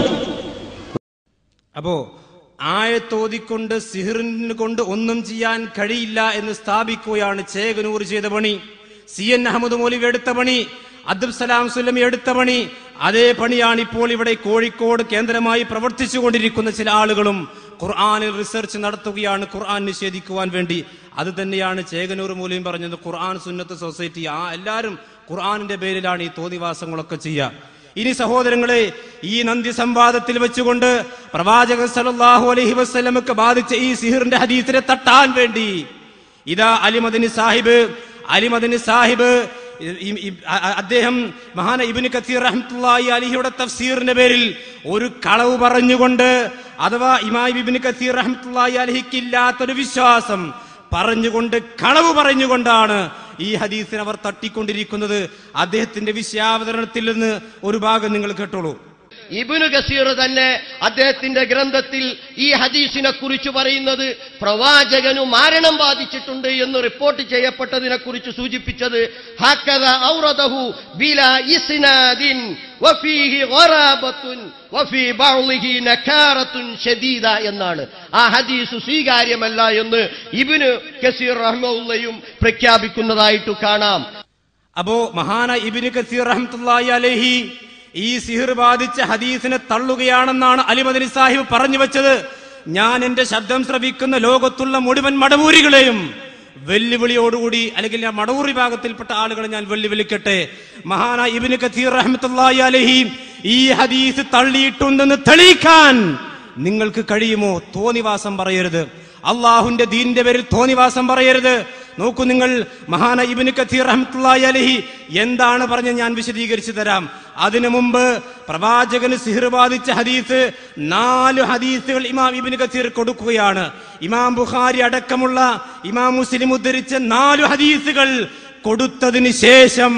അപ്പോ ആയത്തോതിക്കൊണ്ട് സിഹിറിന് കൊണ്ട് ഒന്നും ചെയ്യാൻ കഴിയില്ല എന്ന് സ്ഥാപിക്കുകയാണ് ചേകനൂർ ചെയ്ത പണി സി എൻ അഹമ്മദ് മൗലിവ് എടുത്ത പണി അബ്ദുൽ സലാം സുലമി എടുത്ത പണി അതേ പണിയാണ് ഇപ്പോൾ ഇവിടെ കോഴിക്കോട് കേന്ദ്രമായി പ്രവർത്തിച്ചു കൊണ്ടിരിക്കുന്ന ചില ആളുകളും ഖുർആാനിൽ റിസർച്ച് നടത്തുകയാണ് ഖുർആൻ നിഷേധിക്കുവാൻ വേണ്ടി അത് തന്നെയാണ് ചേകനൂർ മൂലയും പറഞ്ഞത് ഖുർആൻ സുന്നത്ത് സൊസൈറ്റി ആ എല്ലാവരും ഖുർആാനിന്റെ പേരിലാണ് ഈ തോന്നിവാസങ്ങളൊക്കെ ചെയ്യുക ഇനി സഹോദരങ്ങളെ ഈ നന്ദി സംവാദത്തിൽ വെച്ചുകൊണ്ട് പ്രവാചകൻ സല്ലല്ലാഹു അലൈഹി വസല്ലമക്ക് ബാധിച്ച ഈ സിഹിറിന്റെ ഹദീസിനെ തട്ടാൻ വേണ്ടി ഇതാ അലിമദനി സാഹിബ് അലിമദനി സാഹിബ് ഇ- ഇ- ഇ- അ- അ- അദ്ദേഹം മഹാന ഇബിന് കസീർ റഹ്മത്തുള്ളാഹി അലിഹിയുടെ തഫ്സീറിന്റെ പേരിൽ ഒരു കളവ് പറഞ്ഞുകൊണ്ട് അഥവാ ഇമാം ഇബിന് കസീർ റഹ്മത്തുള്ളാഹി അലിഹിക്ക് ഇല്ലാത്തൊരു വിശ്വാസം പറഞ്ഞുകൊണ്ട് കളവ് പറഞ്ഞുകൊണ്ടാണ് ഈ ഹദീസിനെ അവർ തട്ടിക്കൊണ്ടിരിക്കുന്നത് അദ്ദേഹത്തിന്റെ വിഷയാവതരണത്തിൽ നിന്ന് ഒരു ഭാഗം നിങ്ങൾ കേട്ടോളൂ ഇബിനു ഗസീർ തന്നെ അദ്ദേഹത്തിന്റെ ഗ്രന്ഥത്തിൽ ഈ ഹദീസിനെ കുറിച്ച് പറയുന്നത് പ്രവാചകനു മാരണം ബാധിച്ചിട്ടുണ്ട് എന്ന് റിപ്പോർട്ട് ചെയ്യപ്പെട്ടതിനെ കുറിച്ച് സൂചിപ്പിച്ചത് ഹക്കദ ഔറദഹു ബില ഇസ്നാദിൻ വഫീഹി ഗറാബത്തുൻ വഫീ ബഅളിഹി നകാറത്തുൻ ഷദീദ എന്നാണ് ആ ഹദീസ് സ്വീകാര്യമല്ല എന്ന് ഇബ്നു കസീർ റഹ്മത്തുള്ളയും പ്രഖ്യാപിക്കുന്നതായിട്ട് കാണാം അപ്പോ മഹാന ഇബിന് കസീർ റഹ്മത്തുള്ളാഹി അലൈഹി ഈ സിഹിർ ബാധിച്ച ഹദീസിനെ തള്ളുകയാണെന്നാണ് അലിമദനി സാഹിബ് പറഞ്ഞു വെച്ചത് ഞാൻ എന്റെ ശബ്ദം ശ്രവിക്കുന്ന ലോകത്തുള്ള മുഴുവൻ മടവൂരികളെയും വെല്ലുവിളിയോടുകൂടി അല്ലെങ്കിൽ ആ മടവൂർ വിഭാഗത്തിൽപ്പെട്ട ആളുകളെ ഞാൻ വെല്ലുവിളിക്കട്ടെ മഹാന ഇബിന് കസീർ റഹ്മത്തുള്ളാഹി അലൈഹി ഈ ഹദീസ് തള്ളിയിട്ടുണ്ടെന്ന് തെളിയിക്കാൻ നിങ്ങൾക്ക് കഴിയുമോ തോന്നിവാസം പറയരുത് അള്ളാഹുന്റെ ദീനിന്റെ പേരിൽ തോന്നിവാസം പറയരുത് നോക്കൂ നിങ്ങൾ മഹാന ഇബിന് കഥീർ റഹ്മത്തുള്ളാഹി അലഹി എന്താണ് പറഞ്ഞ് ഞാൻ വിശദീകരിച്ചു തരാം അതിനു മുമ്പ് പ്രവാചകന് സിഹിർ ബാധിച്ച ഹദീസ് നാല് ഹദീസുകൾ ഇമാം ഇബിന് കഥീർ കൊടുക്കുകയാണ് ഇമാം ബുഖാരി അടക്കമുള്ള ഇമാം മുസ്ലിം ഉദ്ധരിച്ച നാല് ഹദീസുകൾ കൊടുത്തതിന് ശേഷം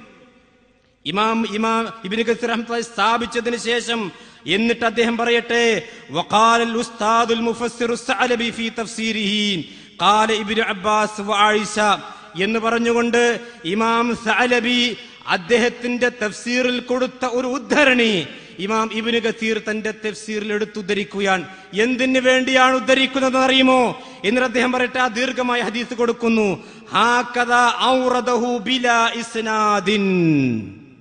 ഇമാം ഇമാം ഇബ്നു കസീർ റഹ്മത്തുള്ളാഹി സ്ഥാപിച്ചതിന് ശേഷം എന്നിട്ട് അദ്ദേഹം പറയട്ടെ വഖാലൽ ഉസ്താദുൽ മുഫസ്സിറു സഅലബി ഫീ തഫ്സീരിഹി ഖാല ഇബ്നു അബ്ബാസ് വആയിഷ എന്ന് പറഞ്ഞുകൊണ്ട് ഇമാം സഅലബി അദ്ദേഹത്തിന്റെ തഫ്സീറിൽ കൊടുത്ത ഒരു ഉദ്ധരണി ഇമാം ഇബ്നു കസീർ തന്റെ തഫ്സീറിൽ എടുത്തുദ്ധരിക്കുകയാണ് എന്തിനു വേണ്ടിയാണ് ഉദ്ധരിക്കുന്നത് അറിയുമോ എന്നിട്ട് അദ്ദേഹം പറയട്ടെ ആ ദീർഘമായ ഹദീസ് കൊടുക്കുന്നു ഹാക്കദ ഔറദഹു ബിലാ ഇസ്നാദിൻ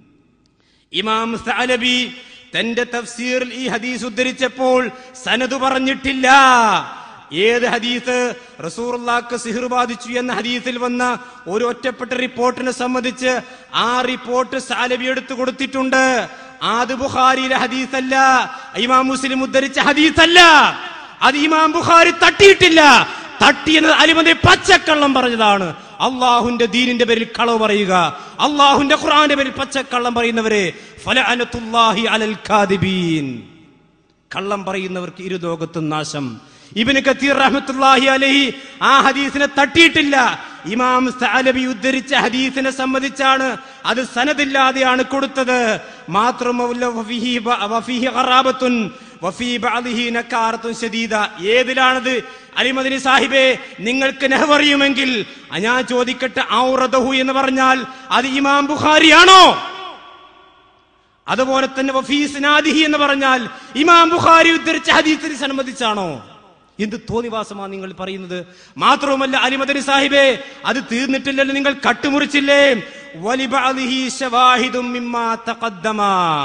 ഇമാം സഅലബി തന്റെ തഫ്സീറിൽ ഈ ഹദീസ് ഉദ്ധരിച്ചപ്പോൾ സനത് പറഞ്ഞിട്ടില്ല ഏത് ഹദീസ് റസൂറുള്ളാക്ക് സിഹിർ ബാധിച്ചു എന്ന ഹദീസിൽ വന്ന ഒരു ഒറ്റപ്പെട്ട റിപ്പോർട്ടിനെ സംബന്ധിച്ച് ആ റിപ്പോർട്ട് സാലബി എടുത്തു കൊടുത്തിട്ടുണ്ട് ആദ് ബുഖാരിയിലെ ഹദീസല്ല ഇമാം മുസ്ലിം ഉദ്ധരിച്ച ഹദീസല്ല അത് ഇമാം ബുഖാരി തട്ടിയിട്ടില്ല തട്ടിയെന്നത് അലിമതി പച്ചക്കള്ളം പറഞ്ഞതാണ് അള്ളാഹുന്റെ ദീനിന്റെ പേരിൽ കളവ് പറയുക അള്ളാഹുന്റെ ഖുർആന്റെ പേരിൽ പച്ചക്കള്ളം പറയുന്നവരെ ഫലഅനത്തുല്ലാഹി അലൽ കാദിബീൻ കള്ളം പറയുന്നവർക്ക് ഇരുലോകത്തും നാശം ഇബിന് കത്തീർ റഹ്മത്തുള്ളാഹി അലൈഹി ആ ഹദീസിനെ തട്ടിയിട്ടില്ല ഇമാം സഅലബി ഉദ്ധരിച്ച ഹദീസിനെ സംബന്ധിച്ചാണ് അത് സനദില്ലാതെയാണ് കൊടുത്തത് മാത്രമല്ല വഫീഹി ബ- വഫീഹി ഖറാബത്തുൻ വഫീ ബഅദിഹി നക്കാറത്തുൻ ശദീദ ഏതിലാണത് അലിമദിനി സാഹിബേ നിങ്ങൾക്ക് നെഹ്വറിയുമെങ്കിൽ ഞാൻ ചോദിക്കട്ടെ ഔറദഹു എന്ന് പറഞ്ഞാൽ അത് ഇമാം ബുഖാരിയാണോ അതുപോലെ തന്നെ വഫീസ് നാദിഹി എന്ന് പറഞ്ഞാൽ ഇമാം ബുഖാരി ഉദ്ധരിച്ച ഹദീസിനെ സംബന്ധിച്ചാണോ എന്ത് തോന്നിവാസമാണ് നിങ്ങൾ പറയുന്നത് മാത്രവുമല്ല അലിമദനി സാഹിബേ അത് തീർന്നിട്ടില്ലല്ലോ നിങ്ങൾ കട്ടുമുറിച്ചില്ലേ വലിബഅദിഹി ശവാഹിദും മിമ്മാ തഖദ്ദമ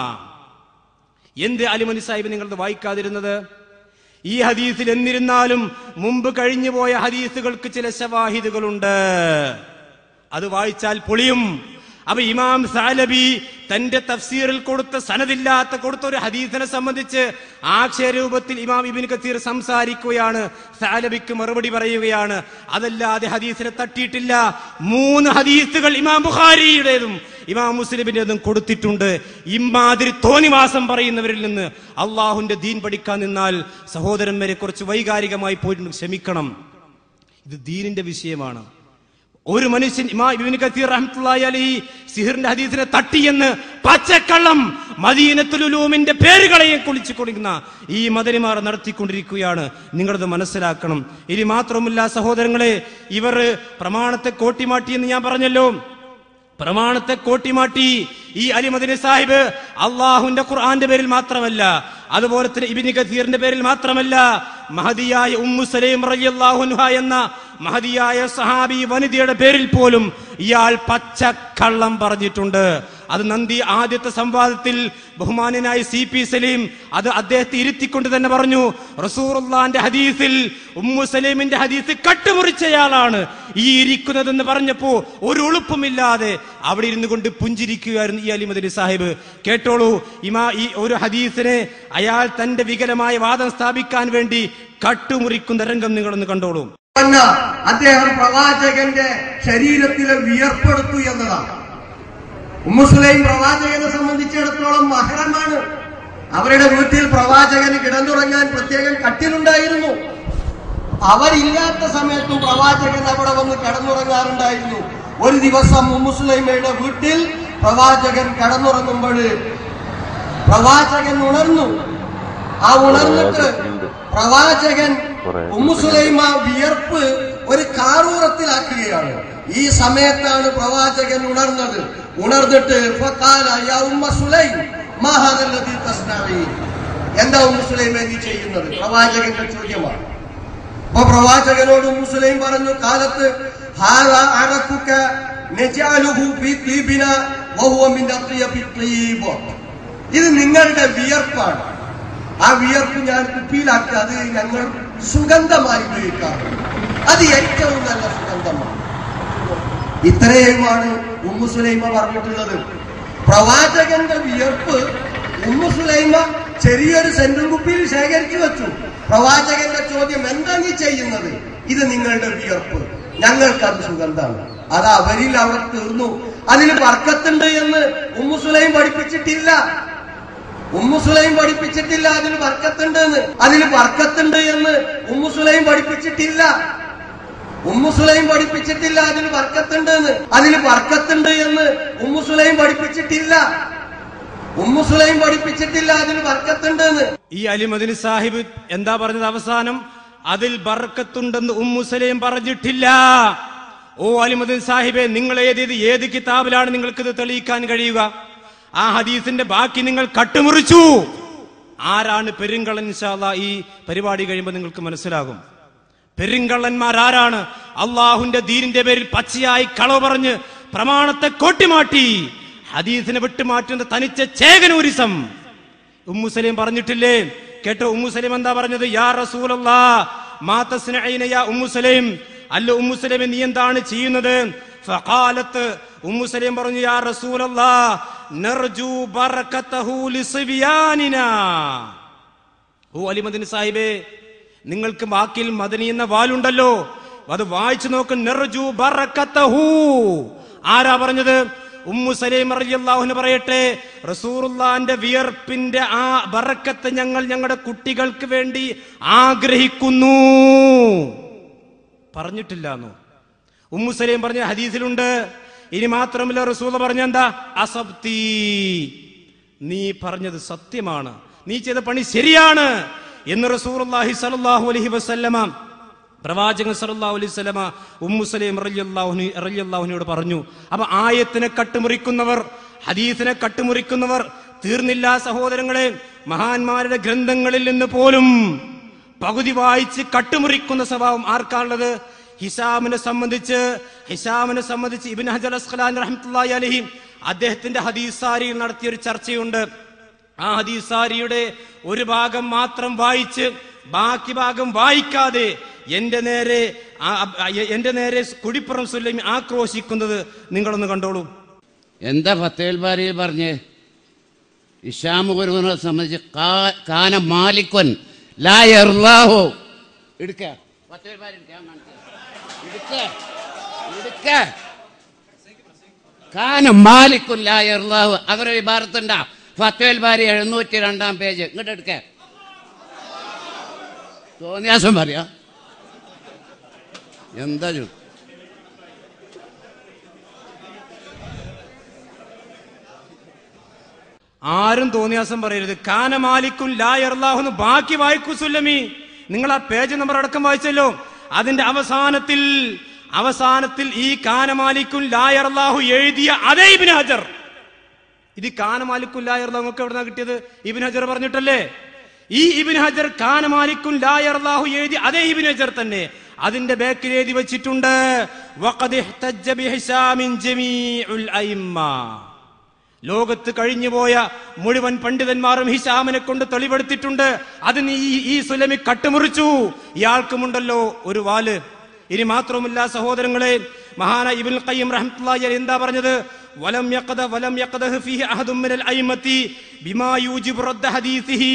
എന്ത് അലിമനി സാഹിബ് നിങ്ങളത് വായിക്കാതിരുന്നത് ഈ ഹദീസിൽ എന്നിരുന്നാലും മുമ്പ് കഴിഞ്ഞുപോയ ഹദീസുകൾക്ക് ചില ശവാഹിദുകളുണ്ട് അത് വായിച്ചാൽ പൊളിയും അപ്പൊ ഇമാം സാലബി തന്റെ തഫ്സീറിൽ കൊടുത്ത സനദില്ലാത്ത കൊടുത്ത ഒരു ഹദീസിനെ സംബന്ധിച്ച് ആക്ഷരൂപത്തിൽ ഇമാം ഇബിൻ കത്തീർ സംസാരിക്കുകയാണ് സാലബിക്ക് മറുപടി പറയുകയാണ് അതല്ലാതെ ഹദീസിനെ തട്ടിയിട്ടില്ല മൂന്ന് ഹദീസുകൾ ഇമാം ബുഖാരിയുടേതും ഇമാം മുസ്ലിമിന്റേതും കൊടുത്തിട്ടുണ്ട് ഇമാതിരി തോന്നിവാസം പറയുന്നവരിൽ നിന്ന് അള്ളാഹുന്റെ ദീൻ പഠിക്കാൻ നിന്നാൽ സഹോദരന്മാരെ കുറച്ച് വൈകാരികമായി പോയിട്ടുണ്ട് ക്ഷമിക്കണം ഇത് ദീനിന്റെ വിഷയമാണ് ഒരു മനുഷ്യൻ ഇമാ ഇബ്നു കത്തീർ റഹ്മത്തുള്ളാഹി അലൈഹി സിഹിറിന്റെ ഹദീസിനെ തട്ടിയെന്ന് പച്ചക്കള്ളം മദീനത്തുലുലൂമിന്റെ പേരുകളെയും കുളിച്ചു കൊടുക്കുന്ന ഈ മദനിമാർ നടത്തിക്കൊണ്ടിരിക്കുകയാണ് നിങ്ങളത് മനസ്സിലാക്കണം ഇനി മാത്രമല്ല സഹോദരങ്ങളെ ഇവർ പ്രമാണത്തെ കോട്ടിമാട്ടി എന്ന് ഞാൻ പറഞ്ഞല്ലോ പ്രമാണത്തെ കോട്ടിമാട്ടി ഈ അലിമദിനി സാഹിബ് അള്ളാഹുന്റെ ഖുർആന്റെ പേരിൽ മാത്രമല്ല അതുപോലെ തന്നെ ഇബിനി കസീറിന്റെ പേരിൽ മാത്രമല്ല മഹദിയായ ഉമ്മു സലീം റളിയല്ലാഹു അൻഹ എന്ന മഹദിയായ സഹാബി വനിതയുടെ പേരിൽ പോലും ഇയാൾ പച്ചക്കള്ളം പറഞ്ഞിട്ടുണ്ട് അത് നന്ദി ആദ്യത്തെ സംവാദത്തിൽ ബഹുമാനനായ സി പി സലീം അത് അദ്ദേഹത്തെ ഇരുത്തിക്കൊണ്ട് തന്നെ പറഞ്ഞു റസൂറുള്ളാന്റെ ഹദീസിൽ ഉമ്മു സലീമിന്റെ ഹദീസ് കട്ടുമുറിച്ചയാളാണ് ഈ ഇരിക്കുന്നതെന്ന് പറഞ്ഞപ്പോ ഒരു ഉളുപ്പുമില്ലാതെ അവിടെ ഇരുന്നു കൊണ്ട് പുഞ്ചിരിക്കുകയായിരുന്നു ഈ അലിമദലി സാഹിബ് കേട്ടോളൂ ഇമാ ഈ ഒരു ഹദീസിനെ അയാൾ തന്റെ വികലമായ വാദം സ്ഥാപിക്കാൻ വേണ്ടി കട്ടുമുറിക്കുന്ന രംഗം നിങ്ങളൊന്ന് കണ്ടോളൂ വന്ന അദ്ദേഹം പ്രവാചകന്റെ ശരീരത്തിലെ വിയർപ്പെടുത്തു എന്നതാണ് ഉമ്മുസുലൈം പ്രവാചകനെ സംബന്ധിച്ചിടത്തോളം മഹറമാണ് അവരുടെ വീട്ടിൽ പ്രവാചകന് കിടന്നുറങ്ങാൻ പ്രത്യേകം കട്ടിലുണ്ടായിരുന്നു അവരില്ലാത്ത സമയത്തും പ്രവാചകൻ അവിടെ വന്ന് കിടന്നുറങ്ങാറുണ്ടായിരുന്നു ഒരു ദിവസം ഉമ്മുസുലൈമയുടെ വീട്ടിൽ പ്രവാചകൻ കിടന്നുറങ്ങുമ്പോൾ പ്രവാചകൻ ഉണർന്നു ആ ഉണർന്നിട്ട് പ്രവാചകൻ ഉമ്മുസുലൈമ വിയർപ്പ് ഒരു കാറൂറത്തിലാക്കുകയാണ് ഈ സമയത്താണ് പ്രവാചകൻ ഉണർന്നത് ഉണർന്നിട്ട് ഫഖാല യാ ഉമ്മ സുലൈം മാ ഹാദല്ലദീ തസ്നഈൻ എന്താ ഉമ്മു സുലൈമ നീ ചെയ്യുന്നത് പ്രവാചകന്റെ ചോദ്യമാണ് അപ്പൊ പ്രവാചകനോട് മുസ്ലിം പറഞ്ഞു കാലത്ത് ഹാദാ അറക്കുക നജഅലുഹു ഫീ തീബിന വഹുവ മിൻ അത്യബി തീബ്. ഇത് നിങ്ങളുടെ വിയർപ്പാണ് ആ വിയർപ്പ് ഞാൻ കുപ്പിയിലാക്കി അത് ഞങ്ങൾ സുഗന്ധമായി ഉപയോഗിക്കാറുണ്ട് അത് ഏറ്റവും നല്ല സുഗന്ധമാണ് ഇത്രയുമാണ് ഉമ്മു സുലൈമ പറഞ്ഞിട്ടുള്ളത് പ്രവാചകന്റെ വിയർപ്പ് ഉമ്മു സുലൈമ ചെറിയൊരു സെന്റും കുപ്പിയിൽ ശേഖരിച്ചു വെച്ചു പ്രവാചകന്റെ ചോദ്യം എന്താ നീ ചെയ്യുന്നത് ഇത് നിങ്ങളുടെ വിയർപ്പ് ഞങ്ങൾക്കത് സുഗന്ധമാണ് അത് അവരിൽ അവർ തീർന്നു അതിൽ വർക്കത്തുണ്ട് എന്ന് ഉമ്മു സുലൈം പഠിപ്പിച്ചിട്ടില്ല ഉമ്മു സുലൈം പഠിപ്പിച്ചിട്ടില്ല അതിൽ വർക്കത്തുണ്ട് എന്ന് അതിൽ വർക്കത്തുണ്ട് എന്ന് ഉമ്മു സുലൈം പഠിപ്പിച്ചിട്ടില്ല ഉമ്മു സുലൈം പഠിപ്പിച്ചിട്ടില്ല അതിൽ വർക്കത്തുണ്ട് എന്ന് അതിൽ വർക്കത്തുണ്ട് എന്ന് ഉമ്മു സുലൈം പഠിപ്പിച്ചിട്ടില്ല ഉമ്മു സുലൈം പഠിപ്പിച്ചിട്ടില്ല അതിൽ വർക്കത്തുണ്ട് എന്ന് ഈ അലിമദിന് സാഹിബ് എന്താ പറഞ്ഞത് അവസാനം അതിൽ ബർക്കത്തുണ്ടെന്ന് ഉമ്മുസലേം പറഞ്ഞിട്ടില്ല ഓ അലിമദിൻ സാഹിബെ നിങ്ങൾ ഏത് ഏത് കിതാബിലാണ് നിങ്ങൾക്ക് ഇത് തെളിയിക്കാൻ കഴിയുക ആ ഹദീസിന്റെ ബാക്കി നിങ്ങൾ കട്ടുമുറിച്ചു ആരാണ് പെരുങ്കള്ളൻ ഇൻഷാല്ലാ ഈ പരിപാടി കഴിയുമ്പോൾ നിങ്ങൾക്ക് മനസ്സിലാകും പെരുങ്കള്ളന്മാർ ആരാണ് അള്ളാഹുന്റെ ദീനിന്റെ പേരിൽ പച്ചയായി കളവ് പറഞ്ഞ് പ്രമാണത്തെ കൊട്ടിമാട്ടി ഹദീസിനെ വിട്ടുമാറ്റുന്ന തനിച്ച ചേകനൂരിസം ഉമ്മുസലീം പറഞ്ഞിട്ടില്ലേ കേട്ടോ ഉമ്മുസലീം എന്താ പറഞ്ഞത് യാ റസൂലല്ലാ മാ തസ്നഈന യാ ഉമ്മുസലീം അല്ല ഉമ്മുസലീം നീ എന്താണ് ചെയ്യുന്നത് ഫഖാലത്ത് ഉമ്മുസലീം പറഞ്ഞു യാ റസൂലല്ലാ നർജു ബറകതഹു ലിസിബിയാനിനാ ഓ അലിമദിൻ സാഹിബേ നിങ്ങൾക്ക് വാക്കിൽ മദനി എന്ന വാലുണ്ടല്ലോ അത് വായിച്ചു നോക്ക് നെർജു ബറക്കത്തഹു ആരാ പറഞ്ഞത് ഉമ്മു സലീം റളിയല്ലാഹുവിന് പറയട്ടെ റസൂറുല്ലാന്റെ വിയർപ്പിന്റെ ആ ബറക്കത്ത് ഞങ്ങൾ ഞങ്ങളുടെ കുട്ടികൾക്ക് വേണ്ടി ആഗ്രഹിക്കുന്നു പറഞ്ഞിട്ടില്ലാന്നോ ഉമ്മു സലീം പറഞ്ഞ ഹദീസിലുണ്ട് ഇനി മാത്രമല്ല റസൂൽ പറഞ്ഞ എന്താ അസബ്തി നീ പറഞ്ഞത് സത്യമാണ് നീ ചെയ്ത പണി ശരിയാണ് എന്ന് റസൂലുള്ളാഹി സ്വല്ലല്ലാഹു അലൈഹി വസല്ലമ പ്രവാചകൻ സല്ലല്ലാഹു അലൈഹി വസല്ലമ ഉമ്മു സലീം റളിയല്ലാഹു റളിയല്ലാഹുവിനോട് പറഞ്ഞു അപ്പൊ ആയത്തിനെ കട്ടുമുറിക്കുന്നവർ ഹദീസിനെ കട്ടുമുറിക്കുന്നവർ തീർന്നില്ല സഹോദരങ്ങളെ മഹാന്മാരുടെ ഗ്രന്ഥങ്ങളിൽ നിന്ന് പോലും പകുതി വായിച്ച് കട്ടുമുറിക്കുന്ന സ്വഭാവം ആർക്കാണുള്ളത് ഹിസാമിനെ സംബന്ധിച്ച് ഹിസാമിനെ സംബന്ധിച്ച് ഇബിൻ ഹജർ അസ്ഖലാൻ റഹ്മത്തുള്ളാഹി അലൈഹി അദ്ദേഹത്തിന്റെ ഹദീസാരിയിൽ നടത്തിയ ഒരു ചർച്ചയുണ്ട് ആ ഹദീസാരിയുടെ ഒരു ഭാഗം മാത്രം വായിച്ച് ബാക്കി ഭാഗം വായിക്കാതെ എന്റെ നേരെ ആ- ആ- എന്റെ നേരെ കുടിപ്പുറം സുല്ലമി ആക്രോശിക്കുന്നത് നിങ്ങളൊന്ന് കണ്ടോളൂ എന്താ ഫത്തേൽ ബാരിയിൽ പറഞ്ഞ് ഇഷാമു ഗുരുവിനെ സംബന്ധിച്ച് കാ- കാന മാലിക്കൊൻ ലാ യർലാഹു എടുക്ക ഫത്തേൽ ബാരി എടുക്കാൻ കാണിച്ച്. എടുക്ക എടുക്ക കാന മാലിക്കുൻ ലാ യർലാഹു അങ്ങനെ ഒരു ഭാരത്തുണ്ടാ ഫത്തേൽ ബാരി എഴുന്നൂറ്റി രണ്ടാം പേജ് ഇങ്ങോട്ട് എടുക്ക തോന്നിയാസം പറയാ എന്താ ചു ആരും തോന്നിയാസം പറയരുത് കാനമാലിക്കും ലായർലാഹുന്ന് ബാക്കി വായിക്കൂ സുല്ലമി നിങ്ങൾ ആ പേജ് നമ്പർ അടക്കം വായിച്ചല്ലോ അതിന്റെ അവസാനത്തിൽ അവസാനത്തിൽ ഈ കാനമാലിക്കും ലായർലാഹു എഴുതിയ അതേ ഇബിൻ ഹജർ ഇത് കാനമാലിക്കും ലായർലാഹു ഒക്കെ എവിടുന്നാ കിട്ടിയത് ഇബിൻ ഹജർ പറഞ്ഞിട്ടല്ലേ ഈ ഇബിൻ ഹജർ കാനമാലിക്കും ലായർലാഹു എഴുതി അതേ ഇബിൻ ഹജർ തന്നെ അതിന്റെ ബാക്കിൽ എഴുതി വെച്ചിട്ടുണ്ട് വഖദ് ഇഹ്തജ്ജ ബിഹിസാമിൻ ജമീഉൽ അയിമ്മ ലോകത്ത് കഴിഞ്ഞുപോയ മുഴുവൻ പണ്ഡിതന്മാരും ഹിസാമിനെ കൊണ്ട് തെളിവെടുത്തിട്ടുണ്ട് അതിന് ഈ ഈ സുലമി കട്ടുമുറിച്ചു ഇയാൾക്കുമുണ്ടല്ലോ ഒരു വാല് ഇനി മാത്രവുമില്ല സഹോദരങ്ങളെ മഹാന ഇബിൻ ഖയ്യിം റഹ്മത്തുള്ളാഹി അലൈഹി എന്താ പറഞ്ഞത് വലം യഖദ വലം യഖദഹു ഫീഹി അഹദും മിനൽ അയിമത്തി ബിമാ യൂജിബു റദ്ദ ഹദീസിഹി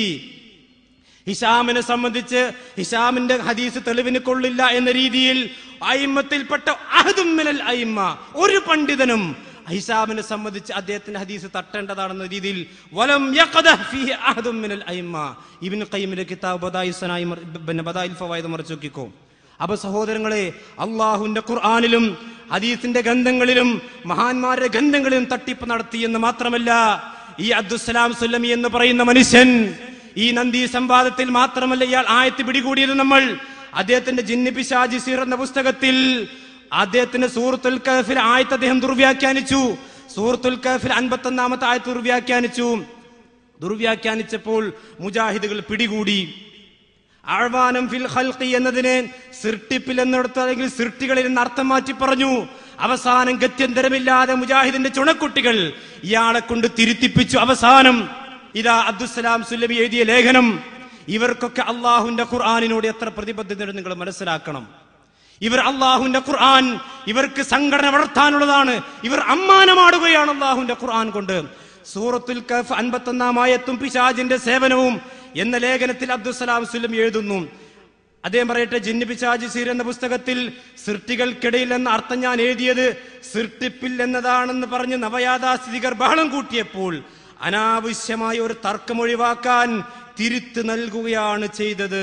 ഹിഷാമിനെ സംബന്ധിച്ച് ഹിഷാമിന്റെ ഹദീസ് തെളിവിന് കൊള്ളില്ല എന്ന രീതിയിൽ അയിമത്തിൽപ്പെട്ട അഹദും മിനൽ അയിമ്മ ഒരു പണ്ഡിതനും ഹിഷാമിനെ സംബന്ധിച്ച് അദ്ദേഹത്തിന്റെ ഹദീസ് തട്ടേണ്ടതാണെന്ന രീതിയിൽ വലം യഖദഹ് ഫീഹി അഹദും മിനൽ അയിമ്മ ഇബ്നു ഖയ്യിമിന്റെ കിതാബ് ബദായിസനായി മർ- പിന്നെ ബദായിൽ ഫവായിദ് മറിച്ച് നോക്കിക്കോ അപ്പൊ സഹോദരങ്ങളെ അള്ളാഹുവിന്റെ ഖുർആാനിലും ഹദീസിന്റെ ഗ്രന്ഥങ്ങളിലും മഹാന്മാരുടെ ഗ്രന്ഥങ്ങളിലും തട്ടിപ്പ് നടത്തി എന്ന് മാത്രമല്ല ഈ അബ്ദുസലാം സുല്ലമി എന്ന് പറയുന്ന മനുഷ്യൻ ഈ നന്ദി സംവാദത്തിൽ മാത്രമല്ല ഇയാൾ ആയത്ത് പിടികൂടിയത് നമ്മൾ അദ്ദേഹത്തിന്റെ ജിന്നി പിശാജി സീർ എന്ന പുസ്തകത്തിൽ അദ്ദേഹത്തിന്റെ സൂറത്തുൽ കഹഫിൽ ആയത്ത് അദ്ദേഹം ദുർവ്യാഖ്യാനിച്ചു സൂറത്തുൽ കഹഫിൽ അൻപത്തൊന്നാമത്തെ ആയത്ത് ദുർവ്യാഖ്യാനിച്ചു ദുർവ്യാഖ്യാനിച്ചപ്പോൾ മുജാഹിദുകൾ പിടികൂടി ആഴ്വാനം ഫിൽ ഖൽഖി എന്നതിനെ സിർട്ടിപ്പിൽ എന്നിടത്ത് അല്ലെങ്കിൽ സിർട്ടികളിൽ നിന്ന് അർത്ഥം മാറ്റി പറഞ്ഞു അവസാനം ഗത്യന്തരമില്ലാതെ മുജാഹിദിന്റെ ചുണക്കുട്ടികൾ ഇയാളെ കൊണ്ട് തിരുത്തിപ്പിച്ചു അവസാനം ഇതാ അബ്ദുസലാം സുല്ലമി എഴുതിയ ലേഖനം ഇവർക്കൊക്കെ അള്ളാഹുവിന്റെ ഖുർആാനിനോട് എത്ര പ്രതിബദ്ധതയുണ്ട് നിങ്ങൾ മനസ്സിലാക്കണം ഇവർ അള്ളാഹുവിന്റെ ഖുർആൻ ഇവർക്ക് സംഘടന വളർത്താനുള്ളതാണ് ഇവർ അമ്മാനമാടുകയാണ് അള്ളാഹുവിന്റെ ഖുർആൻ കൊണ്ട് സൂറത്തുൽ കഫ് അൻപത്തൊന്നാമായത്തും പിശാജിന്റെ സേവനവും എന്ന ലേഖനത്തിൽ അബ്ദുസലാം സുലം എഴുതുന്നു അദ്ദേഹം പറയട്ടെ ജിന്ന് പിശാജി സീർ എന്ന പുസ്തകത്തിൽ സൃഷ്ടികൾക്കിടയിൽ എന്ന അർത്ഥം ഞാൻ എഴുതിയത് സൃഷ്ടിപ്പിൽ എന്നതാണെന്ന് പറഞ്ഞ് നവയാഥാസ്ഥിതികർ ബഹളം കൂട്ടിയപ്പോൾ അനാവശ്യമായ ഒരു തർക്കം ഒഴിവാക്കാൻ തിരുത്ത് നൽകുകയാണ് ചെയ്തത്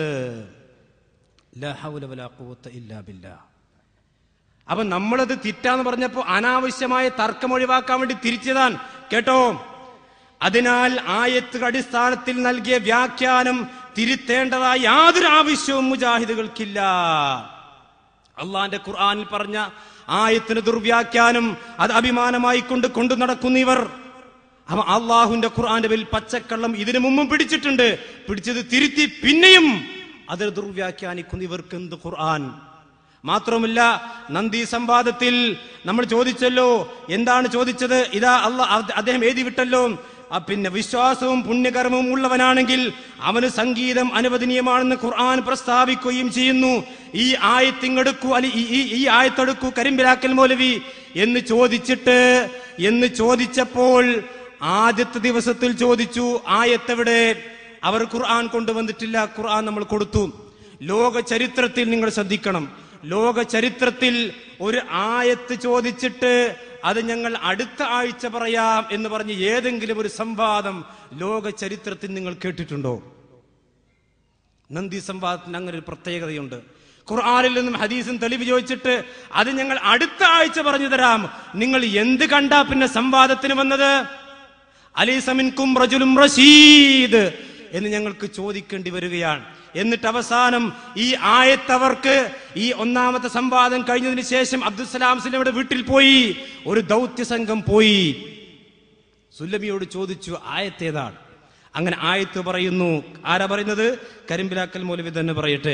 ലാ ഹൗല വലാ ഖുവത്ത ഇല്ലാ ബില്ലാ. അപ്പൊ നമ്മളത് തിറ്റാന്ന് പറഞ്ഞപ്പോ അനാവശ്യമായ തർക്കം ഒഴിവാക്കാൻ വേണ്ടി തിരിച്ചതാൻ കേട്ടോ അതിനാൽ ആയത്ത് അടിസ്ഥാനത്തിൽ നൽകിയ വ്യാഖ്യാനം തിരുത്തേണ്ടതായ യാതൊരു ആവശ്യവും മുജാഹിദുകൾക്കില്ല അള്ളാന്റെ ഖുർആനിൽ പറഞ്ഞ ആയത്തിന് ദുർവ്യാഖ്യാനം അത് അഭിമാനമായി കൊണ്ട് കൊണ്ടു നടക്കുന്ന ഇവർ അവ അള്ളാഹുന്റെ ഖുർആന്റെ പേരിൽ പച്ചക്കള്ളം ഇതിനു മുമ്പും പിടിച്ചിട്ടുണ്ട് പിടിച്ചത് തിരുത്തി പിന്നെയും അതിന് ദുർവ്യാഖ്യാനിക്കുന്ന ഇവർക്ക് എന്ത് ഖുർആൻ മാത്രവുമല്ല നന്ദി സംവാദത്തിൽ നമ്മൾ ചോദിച്ചല്ലോ എന്താണ് ചോദിച്ചത് ഇതാ അല്ല അദ്ദേഹം എഴുതി വിട്ടല്ലോ ആ പിന്നെ വിശ്വാസവും പുണ്യകർമ്മവും ഉള്ളവനാണെങ്കിൽ അവന് സംഗീതം അനുവദനീയമാണെന്ന് ഖുർആൻ പ്രസ്താവിക്കുകയും ചെയ്യുന്നു ഈ ആയത്തിങ്ങെടുക്കൂ അല്ലെ ഈ- ഈ- ഈ ആയത്തെടുക്കൂ കരിമ്പിലാക്കൽ മൗലവി എന്ന് ചോദിച്ചിട്ട് എന്ന് ചോദിച്ചപ്പോൾ ആദ്യത്തെ ദിവസത്തിൽ ചോദിച്ചു ആയത്തെവിടെ അവർ ഖുർആൻ കൊണ്ടുവന്നിട്ടില്ല ഖുർആൻ നമ്മൾ കൊടുത്തു ലോക ചരിത്രത്തിൽ നിങ്ങൾ ശ്രദ്ധിക്കണം ലോക ചരിത്രത്തിൽ ഒരു ആയത്ത് ചോദിച്ചിട്ട് അത് ഞങ്ങൾ അടുത്ത ആഴ്ച പറയാം എന്ന് പറഞ്ഞ് ഏതെങ്കിലും ഒരു സംവാദം ലോക ചരിത്രത്തിൽ നിങ്ങൾ കേട്ടിട്ടുണ്ടോ നന്ദി സംവാദത്തിന് അങ്ങനെ ഒരു പ്രത്യേകതയുണ്ട് ഖുർആനിൽ നിന്നും ഹദീസും തെളിവ് ചോദിച്ചിട്ട് അത് ഞങ്ങൾ അടുത്ത ആഴ്ച പറഞ്ഞു തരാം നിങ്ങൾ എന്ത് കണ്ടാ പിന്നെ സംവാദത്തിന് വന്നത് അലീസമിൻകും റജുലും റഷീദ് എന്ന് ഞങ്ങൾക്ക് ചോദിക്കേണ്ടി വരികയാണ് എന്നിട്ട് അവസാനം ഈ ആയത്തവർക്ക് ഈ ഒന്നാമത്തെ സംവാദം കഴിഞ്ഞതിന് ശേഷം അബ്ദുസലാം സിലയുടെ വീട്ടിൽ പോയി ഒരു ദൗത്യ സംഘം പോയി സുല്ലമിയോട് ചോദിച്ചു ആയത്തേതാണ് അങ്ങനെ ആയത്ത് പറയുന്നു ആരാ പറയുന്നത് കരിമ്പിലാക്കൽ മൗലവി തന്നെ പറയട്ടെ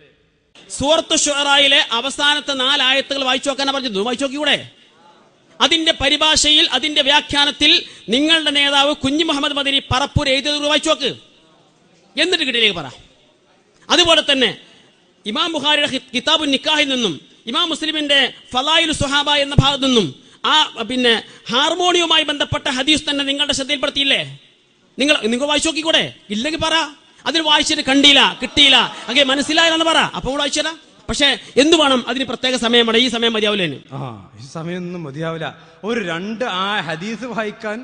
സൂറത്ത് ഷുറായിലെ അവസാനത്തെ നാല് ആയത്തുകൾ വായിച്ചു നോക്കാനാ പറഞ്ഞത് വായിച്ചു നോക്കിയൂടെ അതിന്റെ പരിഭാഷയിൽ അതിന്റെ വ്യാഖ്യാനത്തിൽ നിങ്ങളുടെ നേതാവ് കുഞ്ഞു മുഹമ്മദ് മദനി പറപ്പൂർ എഴുതിയത് വായിച്ചു നോക്ക് എന്നിട്ട് കിട്ടിയിലേക്ക് പറ അതുപോലെ തന്നെ ഇമാം ബുഖാരിയുടെ ഹി- കിതാബു നിക്കാഹിൽ നിന്നും ഇമാം മുസ്ലിമിന്റെ ഫലായിൽ സുഹാബ എന്ന ഭാഗത്തു നിന്നും ആ പിന്നെ ഹാർമോണിയവുമായി ബന്ധപ്പെട്ട ഹദീസ് തന്നെ നിങ്ങളുടെ ശ്രദ്ധയിൽപ്പെടുത്തിയില്ലേ നിങ്ങൾ നിങ്ങൾ വായിച്ചു നോക്കിക്കൂടെ ഇല്ലെങ്കിൽ പറ അതിൽ വായിച്ചിട്ട് കണ്ടില്ല കിട്ടിയില്ല അങ്ങനെ മനസ്സിലായില്ലെന്ന് പറ അപ്പോൾ വായിച്ചതാ പക്ഷെ എന്തു വേണം അതിന് പ്രത്യേക സമയം വേണം ഈ സമയം മതിയാവില്ല ഇനി. ആ ഈ സമയമൊന്നും മതിയാവില്ല ഒരു രണ്ട് ആ ഹദീസ് വായിക്കാൻ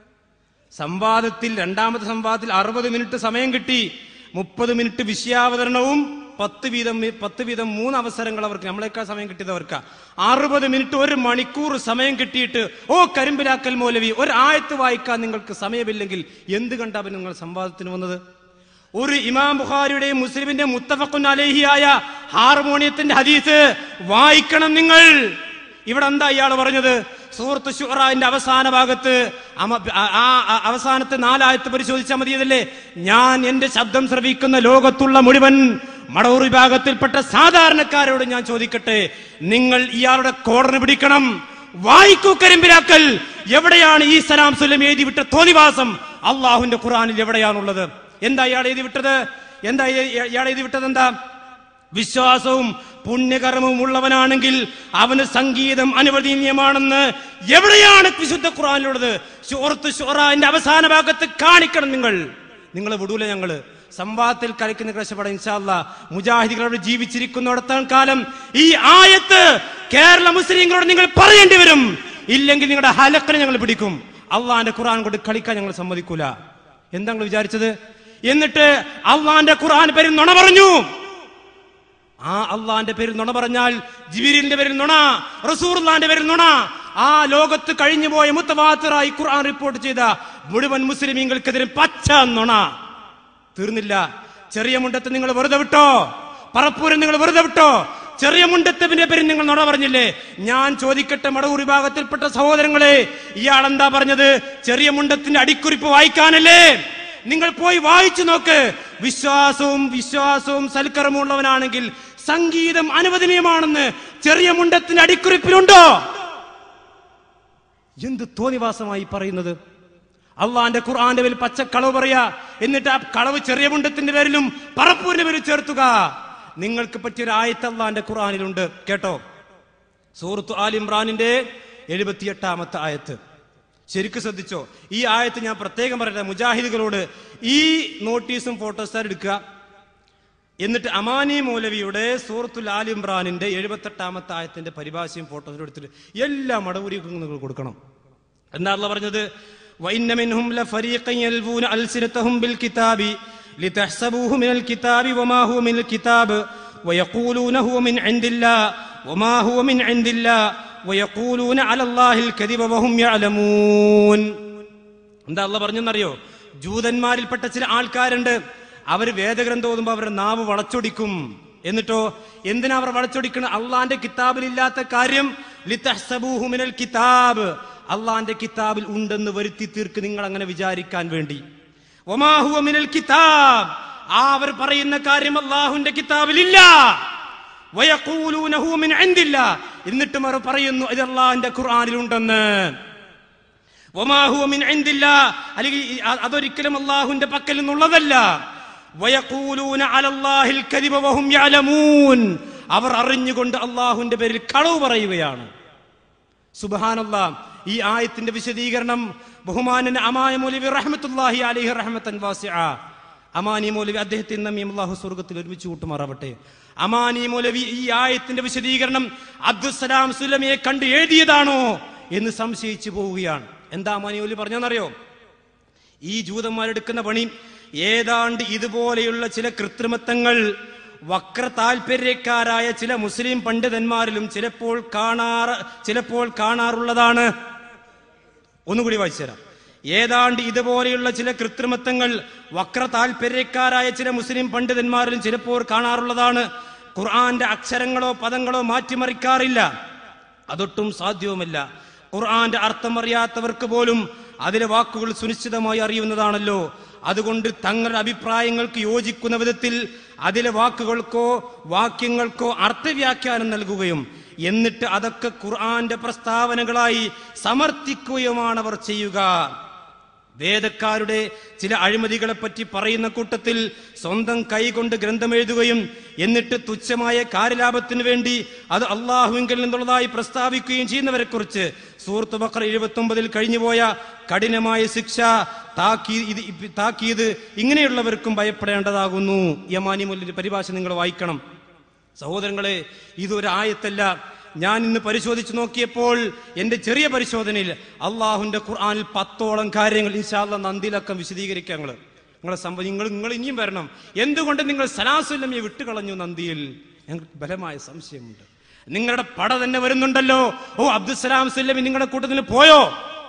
സംവാദത്തിൽ രണ്ടാമത്തെ സംവാദത്തിൽ അറുപത് മിനിറ്റ് സമയം കിട്ടി മുപ്പത് മിനിറ്റ് വിഷയാവതരണവും പത്ത് വീതം പത്ത് വീതം മൂന്ന് അവസരങ്ങൾ അവർക്ക് നമ്മളെക്കാൾ സമയം കിട്ടിയത് അവർക്ക് അറുപത് മിനിറ്റ് ഒരു മണിക്കൂർ സമയം കിട്ടിയിട്ട് ഓ കരിമ്പിലാക്കൽ മൗലവി ഒരു ആയത്ത് വായിക്കാൻ നിങ്ങൾക്ക് സമയമില്ലെങ്കിൽ എന്ത് കണ്ടാ പിന്നെ നിങ്ങൾ സംവാദത്തിന് വന്നത് ഒരു ഇമാം ബുഖാരിയുടെയും മുസ്ലിമിന്റെ മുത്തഫഖുൻ അലേഹിയായ ഹാർമോണിയത്തിന്റെ ഹദീസ് വായിക്കണം നിങ്ങൾ ഇവിടെ എന്താ ഇയാൾ പറഞ്ഞത് സൂറത്ത് ഷുറാന്റെ അവസാന ഭാഗത്ത് അമ- ആ- ആ- ആ അവസാനത്തെ നാലായത്ത് പരിശോധിച്ചാൽ മതിയതല്ലേ ഞാൻ എന്റെ ശബ്ദം ശ്രവിക്കുന്ന ലോകത്തുള്ള മുഴുവൻ മടവൂർ വിഭാഗത്തിൽപ്പെട്ട സാധാരണക്കാരോട് ഞാൻ ചോദിക്കട്ടെ നിങ്ങൾ ഇയാളുടെ കോടന് പിടിക്കണം വായിക്കൂ കരിമ്പിരാക്കൽ എവിടെയാണ് ഈ സലാം സുലം എഴുതി വിട്ട തോന്നിവാസം അള്ളാഹുന്റെ ഖുറാനിൽ എവിടെയാണുള്ളത് എന്താ ഇയാൾ എഴുതി വിട്ടത് എന്താ ഇയ- ഇയാൾ എഴുതി വിട്ടത് എന്താ വിശ്വാസവും പുണ്യകർമ്മവും ഉള്ളവനാണെങ്കിൽ അവന് സംഗീതം അനുവദനീയമാണെന്ന് എവിടെയാണ് വിശുദ്ധ ഖുറാനിലുള്ളത് ഷോർത്ത് ഷോറാന്റെ അവസാന ഭാഗത്ത് കാണിക്കണം നിങ്ങൾ നിങ്ങൾ വിടൂല ഞങ്ങള് സംവാദത്തിൽ കളിക്കുന്ന രക്ഷപ്പെടാൻ ഇൻഷാല്ല മുജാഹിദികളോട് ജീവിച്ചിരിക്കുന്നിടത്തോളം കാലം ഈ ആയത്ത് കേരള മുസ്ലിങ്ങളോട് നിങ്ങൾ പറയേണ്ടി വരും ഇല്ലെങ്കിൽ നിങ്ങളുടെ ഹലക്കിനെ ഞങ്ങൾ പിടിക്കും അള്ളാന്റെ ഖുറാൻ കൊണ്ട് കളിക്കാൻ ഞങ്ങൾ സമ്മതിക്കൂല എന്താ നിങ്ങൾ വിചാരിച്ചത് എന്നിട്ട് അള്ളാന്റെ ഖുർആൻ പേരിൽ നുണ പറഞ്ഞു ആ അള്ളാന്റെ പേരിൽ നുണ പറഞ്ഞാൽ ജിബിരിന്റെ പേരിൽ നുണ റസൂർലാന്റെ പേരിൽ നുണ ആ ലോകത്ത് കഴിഞ്ഞുപോയ മുത്തവാത്തറായി ഖുർആൻ റിപ്പോർട്ട് ചെയ്ത മുഴുവൻ മുസ്ലിമീങ്ങൾക്കെതിരെ പച്ച നുണ തീർന്നില്ല ചെറിയ മുണ്ടത്ത് നിങ്ങൾ വെറുതെ വിട്ടോ പറപ്പൂരം നിങ്ങൾ വെറുതെ വിട്ടോ ചെറിയ മുണ്ടത്തിന്റെ പേരിൽ നിങ്ങൾ നുണ പറഞ്ഞില്ലേ ഞാൻ ചോദിക്കട്ടെ മടവൂർ വിഭാഗത്തിൽപ്പെട്ട സഹോദരങ്ങളെ ഇയാൾ എന്താ പറഞ്ഞത് ചെറിയ മുണ്ടത്തിന്റെ അടിക്കുറിപ്പ് വായിക്കാനല്ലേ നിങ്ങൾ പോയി വായിച്ചു നോക്ക് വിശ്വാസവും വിശ്വാസവും സൽക്കർമ്മമുള്ളവനാണെങ്കിൽ സംഗീതം അനുവദനീയമാണെന്ന് ചെറിയ മുണ്ടത്തിന്റെ അടിക്കുറിപ്പിലുണ്ടോ എന്ത് തോന്നിവാസമായി പറയുന്നത് അള്ളാന്റെ ഖുർആന്റെ പേരിൽ പച്ച കളവ് പറയാ എന്നിട്ട് ആ കളവ് ചെറിയ മുണ്ടത്തിന്റെ പേരിലും പറപ്പൂരിന്റെ പേരിൽ ചേർത്തുക നിങ്ങൾക്ക് പറ്റിയൊരു ആയത്ത് അള്ളാന്റെ ഖുർആനിലുണ്ട് കേട്ടോ സൂറത്ത് ആൽ ഇമ്രാനിന്റെ എഴുപത്തിയെട്ടാമത്തെ ആയത്ത് ശരിക്കും ശ്രദ്ധിച്ചോ ഈ ആയത്ത് ഞാൻ പ്രത്യേകം പറയട്ടെ മുജാഹിദുകളോട് ഈ നോട്ടീസും ഫോട്ടോസും എടുക്കുക എന്നിട്ട് അമാനി മൗലവിയുടെ സൂറത്തുൽ ആൽ ഇമ്രാനിന്റെ എഴുപത്തെട്ടാമത്തെ ആയത്തിന്റെ പരിഭാഷയും ഫോട്ടോസും എടുത്തിട്ട് എല്ലാ മടവൂരിക്കും നിങ്ങൾ കൊടുക്കണം എന്താ അള്ളാഹ് പറഞ്ഞത് وإن منهم لفريقا يلوون ألسنتهم بالكتاب لتحسبوه من الكتاب وما هو من الكتاب ويقولون هو من عند الله وما هو من عند الله ويقولون على الله الكذب وهم يعلمون എന്താ അള്ള പറഞ്ഞെന്നറിയോ ജൂതന്മാരിൽപ്പെട്ട ചില ആൾക്കാരുണ്ട് അവർ വേദഗ്രന്ഥം ഓതുമ്പോൾ അവരുടെ നാവ് വളച്ചൊടിക്കും എന്നിട്ടോ എന്തിനാ അവർ വളച്ചൊടിക്കണം അള്ളാന്റെ കിതാബിലില്ലാത്ത കാര്യം ലിതഹ്സബൂഹു മിനൽ കിതാബ് അള്ളാന്റെ കിതാബിൽ ഉണ്ടെന്ന് വരുത്തി തീർക്ക് നിങ്ങൾ അങ്ങനെ വിചാരിക്കാൻ വേണ്ടി ഒമാഹുവ മിനൽ കിതാബ് ആ അവർ പറയുന്ന കാര്യം അള്ളാഹുന്റെ കിതാബിലില്ല വയഖൂലൂനഹു മിൻ ഇൻദില്ലാ എന്നിട്ടും അവർ പറയുന്നു ഇത് അള്ളാഹിന്റെ ഖുർആനിലുണ്ടെന്ന് വമാ ഹുവ മിൻ ഇൻദില്ലാ അല്ലെങ്കിൽ ഈ- അ- അതൊരിക്കലും അള്ളാഹുവിന്റെ പക്കൽ നിന്നുള്ളതല്ല വയഖൂലൂന അലല്ലാഹിൽ കദിബ വഹും യഅലമൂൻ അവർ അറിഞ്ഞുകൊണ്ട് അള്ളാഹുവിന്റെ പേരിൽ കളവ് പറയുകയാണ് സുബഹാനല്ലാ ഈ ആയത്തിന്റെ വിശദീകരണം ബഹുമാനൻ അമായ മൗലവി റഹ്മത്തുല്ലാഹി അലൈഹി റഹ്മത്തൻ വാസിഅ അമാനി മൗലവി അദ്ദേഹത്തെ നമ്മയും അള്ളാഹു സ്വർഗത്തിൽ ഒരുമിച്ച് കൂട്ടുമാറാവട്ടെ അമാനി മൗലവി ഈ ആയത്തിന്റെ വിശദീകരണം അബ്ദുസലാം സുലമിയെ കണ്ട് എഴുതിയതാണോ എന്ന് സംശയിച്ചു പോവുകയാണ് എന്താ അമാനി മൗലവി പറഞ്ഞെന്നറിയോ ഈ ജൂതന്മാരെടുക്കുന്ന പണി ഏതാണ്ട് ഇതുപോലെയുള്ള ചില കൃത്രിമത്വങ്ങൾ വക്ര താല്പര്യക്കാരായ ചില മുസ്ലിം പണ്ഡിതന്മാരിലും ചിലപ്പോൾ കാണാറ് ചിലപ്പോൾ കാണാറുള്ളതാണ് ഒന്നുകൂടി വായിച്ചു തരാം ഏതാണ്ട് ഇതുപോലെയുള്ള ചില കൃത്രിമത്വങ്ങൾ വക്ര താല്പര്യക്കാരായ ചില മുസ്ലിം പണ്ഡിതന്മാരിലും ചിലപ്പോൾ കാണാറുള്ളതാണ് ഖുർആന്റെ അക്ഷരങ്ങളോ പദങ്ങളോ മാറ്റിമറിക്കാറില്ല അതൊട്ടും സാധ്യവുമല്ല ഖുർആന്റെ അർത്ഥം അറിയാത്തവർക്ക് പോലും അതിലെ വാക്കുകൾ സുനിശ്ചിതമായി അറിയുന്നതാണല്ലോ അതുകൊണ്ട് തങ്ങളുടെ അഭിപ്രായങ്ങൾക്ക് യോജിക്കുന്ന വിധത്തിൽ അതിലെ വാക്കുകൾക്കോ വാക്യങ്ങൾക്കോ അർത്ഥവ്യാഖ്യാനം നൽകുകയും എന്നിട്ട് അതൊക്കെ ഖുർആന്റെ പ്രസ്താവനകളായി സമർത്ഥിക്കുകയുമാണ് അവർ ചെയ്യുക വേദക്കാരുടെ ചില അഴിമതികളെ പറ്റി പറയുന്ന കൂട്ടത്തിൽ സ്വന്തം കൈകൊണ്ട് ഗ്രന്ഥമെഴുതുകയും എന്നിട്ട് തുച്ഛമായ കാര്യലാഭത്തിനു വേണ്ടി അത് അള്ളാഹുവിങ്കിൽ നിന്നുള്ളതായി പ്രസ്താവിക്കുകയും ചെയ്യുന്നവരെ കുറിച്ച് സൂറത്ത് ബക്കർ എഴുപത്തി ഒമ്പതിൽ കഴിഞ്ഞുപോയ കഠിനമായ ശിക്ഷ താക്കീ ഇത് താക്കീത് ഇങ്ങനെയുള്ളവർക്കും ഭയപ്പെടേണ്ടതാകുന്നു യമാനി മുല്ലിന്റെ പരിഭാഷ നിങ്ങൾ വായിക്കണം സഹോദരങ്ങളെ ഇതൊരു ആയത്തല്ല ഞാൻ ഇന്ന് പരിശോധിച്ചു നോക്കിയപ്പോൾ എന്റെ ചെറിയ പരിശോധനയിൽ അള്ളാഹുന്റെ ഖുർആനിൽ പത്തോളം കാര്യങ്ങൾ ഇൻഷാല്ല നന്ദിലക്കം വിശദീകരിക്കാം ഞങ്ങള് നിങ്ങളെ സംഭവം നിങ്ങൾ നിങ്ങൾ ഇനിയും വരണം എന്തുകൊണ്ട് നിങ്ങൾ സലാസുല്ലമിയെ വിട്ടുകളഞ്ഞു നന്ദിയിൽ ഞങ്ങൾക്ക് ബലമായ സംശയമുണ്ട് നിങ്ങളുടെ പട തന്നെ വരുന്നുണ്ടല്ലോ ഓ അബ്ദുസലാം സുല്ലമി നിങ്ങളുടെ കൂട്ടത്തിൽ പോയോ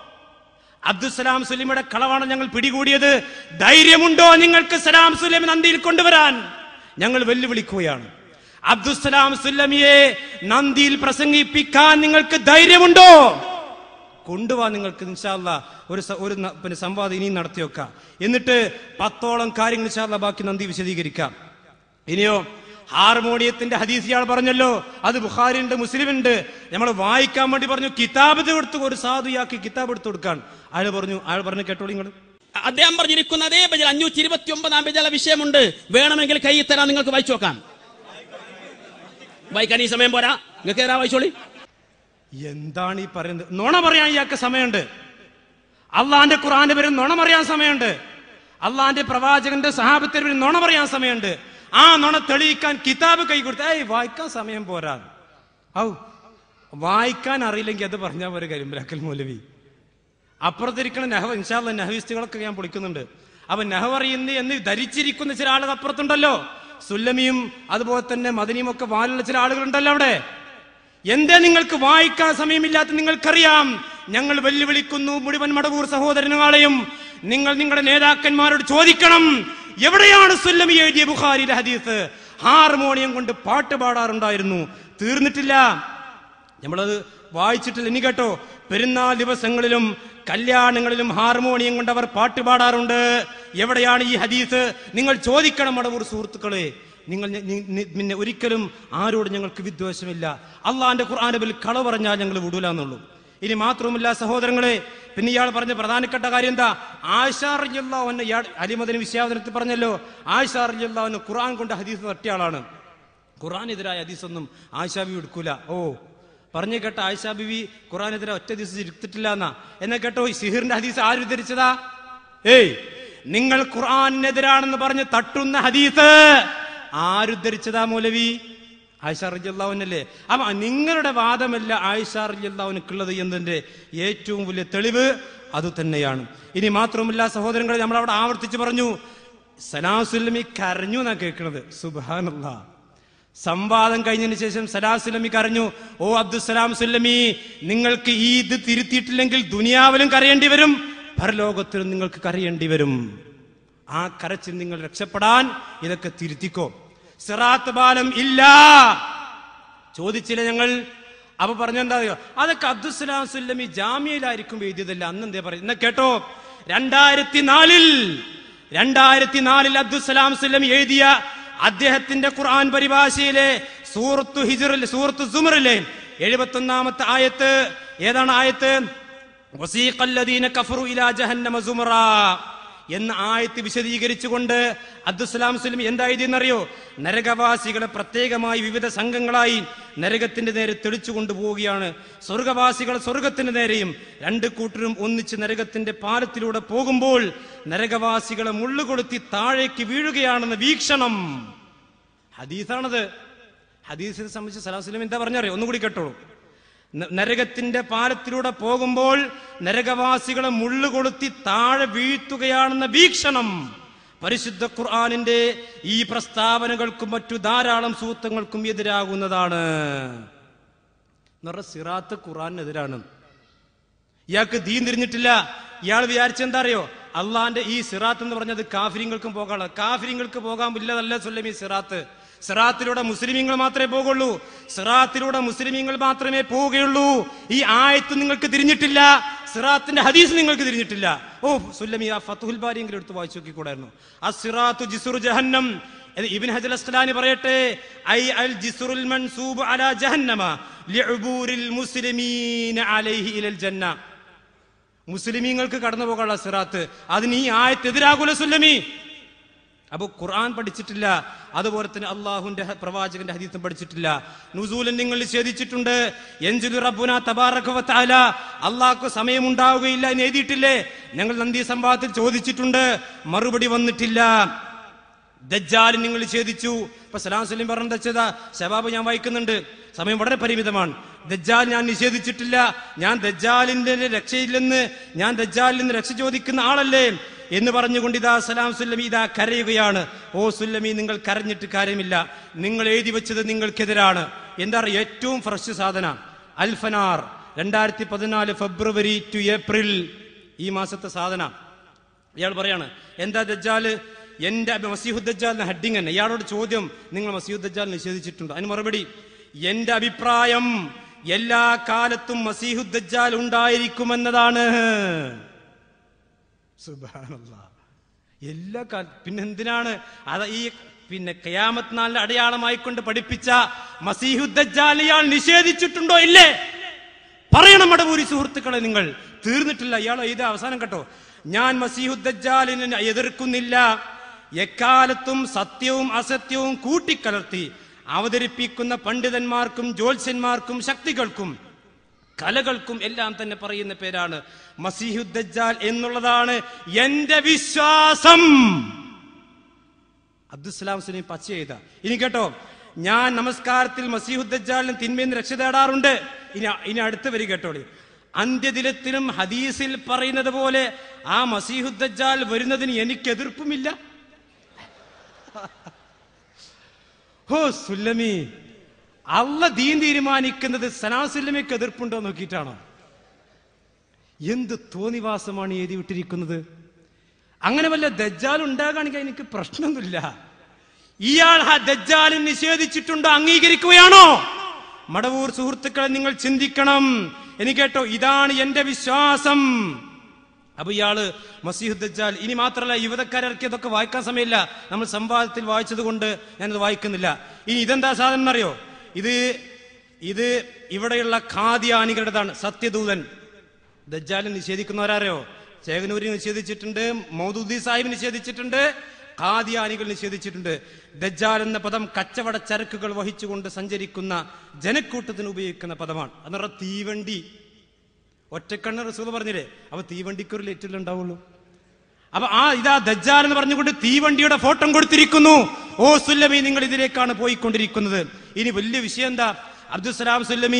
അബ്ദുസലാം സുലമിയുടെ കളവാണ് ഞങ്ങൾ പിടികൂടിയത് ധൈര്യമുണ്ടോ നിങ്ങൾക്ക് സലാം സുലമി നന്ദിയിൽ കൊണ്ടുവരാൻ ഞങ്ങൾ വെല്ലുവിളിക്കുകയാണ് അബ്ദുസലാം സുല്ലമിയെ നന്ദിയിൽ പ്രസംഗിപ്പിക്കാൻ നിങ്ങൾക്ക് ധൈര്യമുണ്ടോ കൊണ്ടുവാ നിങ്ങൾക്ക് ഇൻഷാല്ല ഒരു സ- ഒരു ന- പിന്നെ സംവാദം ഇനിയും നടത്തി വെക്കാം എന്നിട്ട് പത്തോളം കാര്യങ്ങൾ ഇൻഷാല്ല ബാക്കി നന്ദി വിശദീകരിക്കാം ഇനിയോ ഹാർമോണിയത്തിന്റെ ഹദീസ് ഇയാൾ പറഞ്ഞല്ലോ അത് ബുഖാരിയുണ്ട് മുസ്ലിമുണ്ട് നമ്മൾ വായിക്കാൻ വേണ്ടി പറഞ്ഞു കിതാബ് കൊടുത്തു ഒരു സാധുയാക്കി കിതാബ് എടുത്തു കൊടുക്കാൻ അയാൾ പറഞ്ഞു അയാൾ പറഞ്ഞു കേട്ടോളൂ നിങ്ങൾ അദ്ദേഹം പറഞ്ഞിരിക്കുന്ന അതേ ബജൽ അഞ്ഞൂറ്റി ഇരുപത്തി ഒമ്പതാം ബജല വിഷയമുണ്ട് വേണമെങ്കിൽ കൈ തരാൻ നിങ്ങൾക്ക് വായിച്ചു നോക്കാം വായിക്കാൻ ഈ സമയം പോരാ നിങ്ങൾക്ക് ഏതാ വായിച്ചോളി എന്താണ് ഈ പറയുന്നത് നുണ പറയാൻ ഇയാൾക്ക് സമയമുണ്ട് അള്ളാന്റെ ഖുറാന്റെ പേരിൽ നുണ പറയാൻ സമയമുണ്ട് അള്ളാന്റെ പ്രവാചകന്റെ സഹാബത്തിന്റെ പേരിൽ നുണ പറയാൻ സമയമുണ്ട് ആ നുണ തെളിയിക്കാൻ കിതാബ് കൈ കൊടുത്ത് ഏയ് വായിക്കാൻ സമയം പോരാ ഔ വായിക്കാൻ അറിയില്ലെങ്കിൽ അത് പറഞ്ഞാൽ പോരെ കരിമ്പലാക്കൽ മൗലവി അപ്പുറത്തിരിക്കണ നെഹവ് ഇൻഷാല്ല നെഹവിസ്റ്റുകളൊക്കെ ഞാൻ പൊളിക്കുന്നുണ്ട് അപ്പൊ നെഹവ് അറിയുന്ന എന്ന് ധരിച്ചിരിക്കുന്ന ചില ആളുകൾ അപ്പുറത്തുണ്ടല്ലോ സുല്ലമിയും അതുപോലെ തന്നെ മദനിയും ഒക്കെ വാലുള്ള ചില ആളുകളുണ്ടല്ലോ അവിടെ എന്തേ നിങ്ങൾക്ക് വായിക്കാൻ സമയമില്ലാത്ത നിങ്ങൾക്കറിയാം ഞങ്ങൾ വെല്ലുവിളിക്കുന്നു മുഴുവൻ മടവൂർ സഹോദരനുകളെയും നിങ്ങൾ നിങ്ങളുടെ നേതാക്കന്മാരോട് ചോദിക്കണം എവിടെയാണ് സുല്ലമി എഴുതിയ ബുഖാരിയുടെ ഹദീസ് ഹാർമോണിയം കൊണ്ട് പാട്ട് പാടാറുണ്ടായിരുന്നു തീർന്നിട്ടില്ല നമ്മളത് വായിച്ചിട്ടില്ല ഇനി കേട്ടോ പെരുന്നാൾ ദിവസങ്ങളിലും കല്യാണങ്ങളിലും ഹാർമോണിയം കൊണ്ട് അവർ പാട്ട് പാടാറുണ്ട് എവിടെയാണ് ഈ ഹദീസ് നിങ്ങൾ ചോദിക്കണം മടവൂർ സുഹൃത്തുക്കളെ നിങ്ങൾ ഞ- നി- നി- പിന്നെ ഒരിക്കലും ആരോട് ഞങ്ങൾക്ക് വിദ്വേഷമില്ല അള്ളാന്റെ ഖുർആാനബിൽ കള പറഞ്ഞാൽ ഞങ്ങൾ വിടൂല എന്നുള്ളൂ ഇനി മാത്രവുമല്ല സഹോദരങ്ങളെ പിന്നെ ഇയാൾ പറഞ്ഞ പ്രധാനപ്പെട്ട കാര്യം എന്താ ആശാറിയല്ലാവന്ന് ഇയാൾ അലിമദിന് വിശ്വാസനത്തിൽ പറഞ്ഞല്ലോ ആശാറിയല്ലാവന്ന് ഖുർആൻ കൊണ്ട് ഹദീസ് തട്ടിയ ആളാണ് ഖുറാനെതിരായ ഹദീസൊന്നും ആയിഷാ ബിബി എടുക്കൂല ഓ പറഞ്ഞു കേട്ട ആയിഷാ ബിബി ഖുറാനെതിരെ ഒറ്റ ദിവസം എടുത്തിട്ടില്ല എന്നാ എന്നാ കേട്ടോ ഈ സിഹിറിന്റെ ഹദീസ് ആര് ഉദ്ധരിച്ചതാ ഏയ് നിങ്ങൾ ഖുർആാനെതിരാണെന്ന് പറഞ്ഞ് തട്ടുന്ന ഹദീസ് ആരുദ്ധരിച്ചതാ മൗലവി ആയിഷ റജിയല്ലാവുനല്ലേ അപ്പൊ നിങ്ങളുടെ വാദമല്ല ആയിഷ റജിയല്ലാവുനക്കുള്ളത് എന്നതിന്റെ ഏറ്റവും വലിയ തെളിവ് അത് തന്നെയാണ് ഇനി മാത്രമല്ല സഹോദരങ്ങളെ നമ്മൾ അവിടെ ആവർത്തിച്ച് പറഞ്ഞു സലാസുല്ലമി കരഞ്ഞു എന്നാ കേൾക്കുന്നത് സുബാനല്ലാ സംവാദം കഴിഞ്ഞതിന് ശേഷം സലാസുലമി കരഞ്ഞു ഓ അബ്ദുസലാം സുല്ലമി നിങ്ങൾക്ക് ഈ ഇത് തിരുത്തിയിട്ടില്ലെങ്കിൽ ദുനിയാവിലും കരയേണ്ടി വരും പരലോകത്തിലും നിങ്ങൾക്ക് കരയേണ്ടി വരും ആ കരച്ചിൽ നിങ്ങൾ രക്ഷപ്പെടാൻ ഇതൊക്കെ തിരുത്തിക്കോ സിറാത്ത് പാലം ഇല്ല ചോദിച്ചില്ല ഞങ്ങൾ അപ്പൊ പറഞ്ഞെന്താ അറിയോ അതൊക്കെ അബ്ദുസലാം സുല്ലമി ജാമ്യയിലായിരിക്കും എഴുതിയതല്ല അന്ന് എന്തേ പറയും എന്നാ കേട്ടോ രണ്ടായിരത്തി നാലിൽ രണ്ടായിരത്തി നാലിൽ അബ്ദുസലാം സുല്ലമി എഴുതിയ അദ്ദേഹത്തിന്റെ ഖുർആൻ പരിഭാഷയിലെ സൂറത്തു ഹിജറിൽ സൂറത്തു സുമറിലെ എഴുപത്തൊന്നാമത്തെ ആയത്ത് ഏതാണ് ആയത്ത് വസീഖല്ലദീന കഫറു ഇലാ ജഹന്നമ സുമറാ എന്ന ആയത്ത് വിശദീകരിച്ചുകൊണ്ട് അബ്ദുസ്സലാം സുലമി എന്തായതെന്നറിയോ നരകവാസികളെ പ്രത്യേകമായി വിവിധ സംഘങ്ങളായി നരകത്തിന്റെ നേരെ തെളിച്ചു കൊണ്ടുപോവുകയാണ് സ്വർഗവാസികൾ സ്വർഗത്തിന്റെ നേരെയും രണ്ട് കൂട്ടരും ഒന്നിച്ച് നരകത്തിന്റെ പാലത്തിലൂടെ പോകുമ്പോൾ നരകവാസികളെ മുള്ളുകൊളുത്തി താഴേക്ക് വീഴുകയാണെന്ന വീക്ഷണം ഹദീസാണത് ഹദീസിനെ സംബന്ധിച്ച് സലാഹുസ്ലം എന്താ പറഞ്ഞറിയോ ഒന്നുകൂടി കേട്ടോളൂ ന- നരകത്തിന്റെ പാലത്തിലൂടെ പോകുമ്പോൾ നരകവാസികളെ മുള്ളുകൊളുത്തി താഴെ വീഴ്ത്തുകയാണെന്ന വീക്ഷണം പരിശുദ്ധ ഖുർആാനിന്റെ ഈ പ്രസ്താവനകൾക്കും മറ്റു ധാരാളം സൂത്രങ്ങൾക്കും എതിരാകുന്നതാണ് എന്ന് പറഞ്ഞ സിറാത്ത് ഖുർആാനെതിരാണ് ഇയാൾക്ക് ദീൻ തിരിഞ്ഞിട്ടില്ല ഇയാൾ വിചാരിച്ചെന്താ അറിയോ അള്ളാന്റെ ഈ സിറാത്ത് എന്ന് പറഞ്ഞത് കാഫിരിങ്ങൾക്കും പോകാനുള്ള കാഫിരിങ്ങൾക്ക് പോകാൻ ഇല്ലതല്ല സുല്ലമി സിറാത്ത് സിറാത്തിലൂടെ മുസ്ലിമീങ്ങൾ മാത്രമേ പോകുള്ളൂ സിറാത്തിലൂടെ മുസ്ലിമീങ്ങൾ മാത്രമേ പോവുകയുള്ളൂ ഈ ആയത്ത് നിങ്ങൾക്ക് തിരിഞ്ഞിട്ടില്ല സിറാത്തിന്റെ ഹദീസ് നിങ്ങൾക്ക് തിരിഞ്ഞിട്ടില്ല ഓ സുല്ലമി ആ ഫത്തുൽ ബാരിയെങ്കിലും എടുത്ത് വായിച്ചു നോക്കിക്കൂടായിരുന്നു ആ സിറാത്തു ജിസുർ ജഹന്നം ഇത് ഇബ്ൻ ഹജൽ അസ്കലാനി പറയട്ടെ ഐ അൽ ജിസുറുൽ മൻസൂബ് അലാ ജഹന്നമ ലിഉബൂരിൽ മുസ്ലിമീന അലൈഹി ഇലൽ ജന്ന മുസ്ലിമീങ്ങൾക്ക് കടന്നു പോകാനുള്ള സിറാത്ത് അതിന് ഈ ആയത്തെതിരാകുല സുല്ലമി അപ്പൊ ഖുർആൻ പഠിച്ചിട്ടില്ല അതുപോലെ തന്നെ അള്ളാഹുന്റെ ഹ- പ്രവാചകന്റെ ഹദീത്തും പഠിച്ചിട്ടില്ല നുസൂലൻ നിങ്ങൾ നിഷേധിച്ചിട്ടുണ്ട് എൻജുലു റബ്ബുന തബാറക വ തആല അള്ളാഹ്ക്ക് സമയമുണ്ടാവുകയില്ല എന്ന് എഴുതിയിട്ടില്ലേ ഞങ്ങൾ നന്ദി സംവാദത്തിൽ ചോദിച്ചിട്ടുണ്ട് മറുപടി വന്നിട്ടില്ല ദജ്ജാലിൻ നിങ്ങൾ നിഷേധിച്ചു ഇപ്പൊ സലാം സലീം പറഞ്ഞ ദച്ചത ശബാബ് ഞാൻ വായിക്കുന്നുണ്ട് സമയം വളരെ പരിമിതമാണ് ദജ്ജാൽ ഞാൻ നിഷേധിച്ചിട്ടില്ല ഞാൻ ദജ്ജാലിന്റെ രക്ഷയില്ലെന്ന് ഞാൻ ദജ്ജാലിൽ നിന്ന് രക്ഷ ചോദിക്കുന്ന ആളല്ലേ എന്ന് പറഞ്ഞുകൊണ്ട് ഇതാ സലാം സുല്ലമി ഇതാ കരയുകയാണ് ഓ സുല്ലമി നിങ്ങൾ കരഞ്ഞിട്ട് കാര്യമില്ല നിങ്ങൾ എഴുതി വെച്ചത് നിങ്ങൾക്കെതിരാണ് എന്താ പറയുക ഏറ്റവും ഫ്രഷ് സാധന അൽഫനാർ രണ്ടായിരത്തി പതിനാല് ഫെബ്രുവരി ടു ഏപ്രിൽ ഈ മാസത്തെ സാധന ഇയാൾ പറയാണ് എന്താ ദജ്ജാല് എന്റെ അഭി- മസീഹുദ് ദജ്ജാലിന്റെ ഹെഡിങ് തന്നെ ഇയാളോട് ചോദ്യം നിങ്ങൾ മസീഹുദ് ദജ്ജാൽ നിഷേധിച്ചിട്ടുണ്ട് അതിന് മറുപടി എന്റെ അഭിപ്രായം എല്ലാ കാലത്തും മസീഹുദ് ദജ്ജാൽ ഉണ്ടായിരിക്കുമെന്നതാണ് സുബ്ഹാനല്ലാ. എല്ലാ കാല പിന്നെ എന്തിനാണ് അത് ഈ പിന്നെ കയാമത്ത് നാളിന്റെ അടയാളമായിക്കൊണ്ട് പഠിപ്പിച്ച മസീഹുദ് ദജ്ജാൽ ഇയാൾ നിഷേധിച്ചിട്ടുണ്ടോ ഇല്ലേ പറയണം മടപൂരി സുഹൃത്തുക്കളെ നിങ്ങൾ തീർന്നിട്ടില്ല ഇയാൾ ഇത് അവസാനം കേട്ടോ ഞാൻ മസീഹുദ്ദാലിനെ എതിർക്കുന്നില്ല എക്കാലത്തും സത്യവും അസത്യവും കൂട്ടിക്കലർത്തി അവതരിപ്പിക്കുന്ന പണ്ഡിതന്മാർക്കും ജ്യോത്സ്യന്മാർക്കും ശക്തികൾക്കും കലകൾക്കും എല്ലാം തന്നെ പറയുന്ന പേരാണ് മസീഹുദ്ദാൽ എന്നുള്ളതാണ് എന്റെ വിശ്വാസം അബ്ദുസ്ലാം സുലൈം പച്ച ചെയ്ത ഇനി കേട്ടോ ഞാൻ നമസ്കാരത്തിൽ മസീഹുദ്ദാലിന് തിന്മയിൽ നിന്ന് രക്ഷ തേടാറുണ്ട് ഇനി ഇനി അടുത്ത് വരി കേട്ടോളി അന്ത്യദിനത്തിലും ഹദീസിൽ പറയുന്നത് പോലെ ആ മസീഹുദ്ദാൽ വരുന്നതിന് എനിക്ക് എതിർപ്പുമില്ല ഹോ സുല്ലമി അല്ല ദീൻ തീരുമാനിക്കുന്നത് സനാസുല്ലമിക്ക് എതിർപ്പുണ്ടോ നോക്കിയിട്ടാണോ എന്ത് തോന്നിവാസമാണ് എഴുതി വിട്ടിരിക്കുന്നത് അങ്ങനെ വല്ല ദജ്ജാൽ ഉണ്ടാകുകയാണെങ്കിൽ എനിക്ക് പ്രശ്നമൊന്നുമില്ല ഇയാൾ ആ ദജ്ജാലിനെ നിഷേധിച്ചിട്ടുണ്ടോ അംഗീകരിക്കുകയാണോ മടവൂർ സുഹൃത്തുക്കളെ നിങ്ങൾ ചിന്തിക്കണം എനിക്ക് കേട്ടോ ഇതാണ് എന്റെ വിശ്വാസം അപ്പൊ ഇയാള് മസീഹ് ദജ്ജാൽ ഇനി മാത്രമല്ല യുവതക്കാരിറക്കിയതൊക്കെ വായിക്കാൻ സമയമില്ല നമ്മൾ സംവാദത്തിൽ വായിച്ചത് കൊണ്ട് ഞാനത് വായിക്കുന്നില്ല ഇനി ഇതെന്താ സാധനം എന്നറിയോ ഇത് ഇത് ഇവിടെയുള്ള ഖാദിയാനികളുടേതാണ് സത്യദൂതൻ ദജ്ജാലിനെ നിഷേധിക്കുന്നവരാരോ ചേകനൂരി നിഷേധിച്ചിട്ടുണ്ട് മൗദൂദി സാഹിബ് നിഷേധിച്ചിട്ടുണ്ട് ഖാദിയാനികൾ നിഷേധിച്ചിട്ടുണ്ട് ദജ്ജാൽ എന്ന പദം കച്ചവട ചരക്കുകൾ വഹിച്ചുകൊണ്ട് സഞ്ചരിക്കുന്ന ജനക്കൂട്ടത്തിന് ഉപയോഗിക്കുന്ന പദമാണ് എന്ന് പറഞ്ഞാൽ തീവണ്ടി ഒറ്റക്കണ്ണ് റസൂൽ പറഞ്ഞില്ലേ അപ്പൊ തീവണ്ടിക്ക് ഒരു ലേറ്റല്ലേ ഉണ്ടാവുള്ളൂ അപ്പൊ ആ ഇതാ ദജ്ജാൽ എന്ന് പറഞ്ഞുകൊണ്ട് തീവണ്ടിയുടെ ഫോട്ടോ കൊടുത്തിരിക്കുന്നു ഓ സുല്ലമി നിങ്ങൾ ഇതിലേക്കാണ് പോയിക്കൊണ്ടിരിക്കുന്നത് ഇനി വലിയ വിഷയം എന്താ അബ്ദുസലാം സുല്ലമി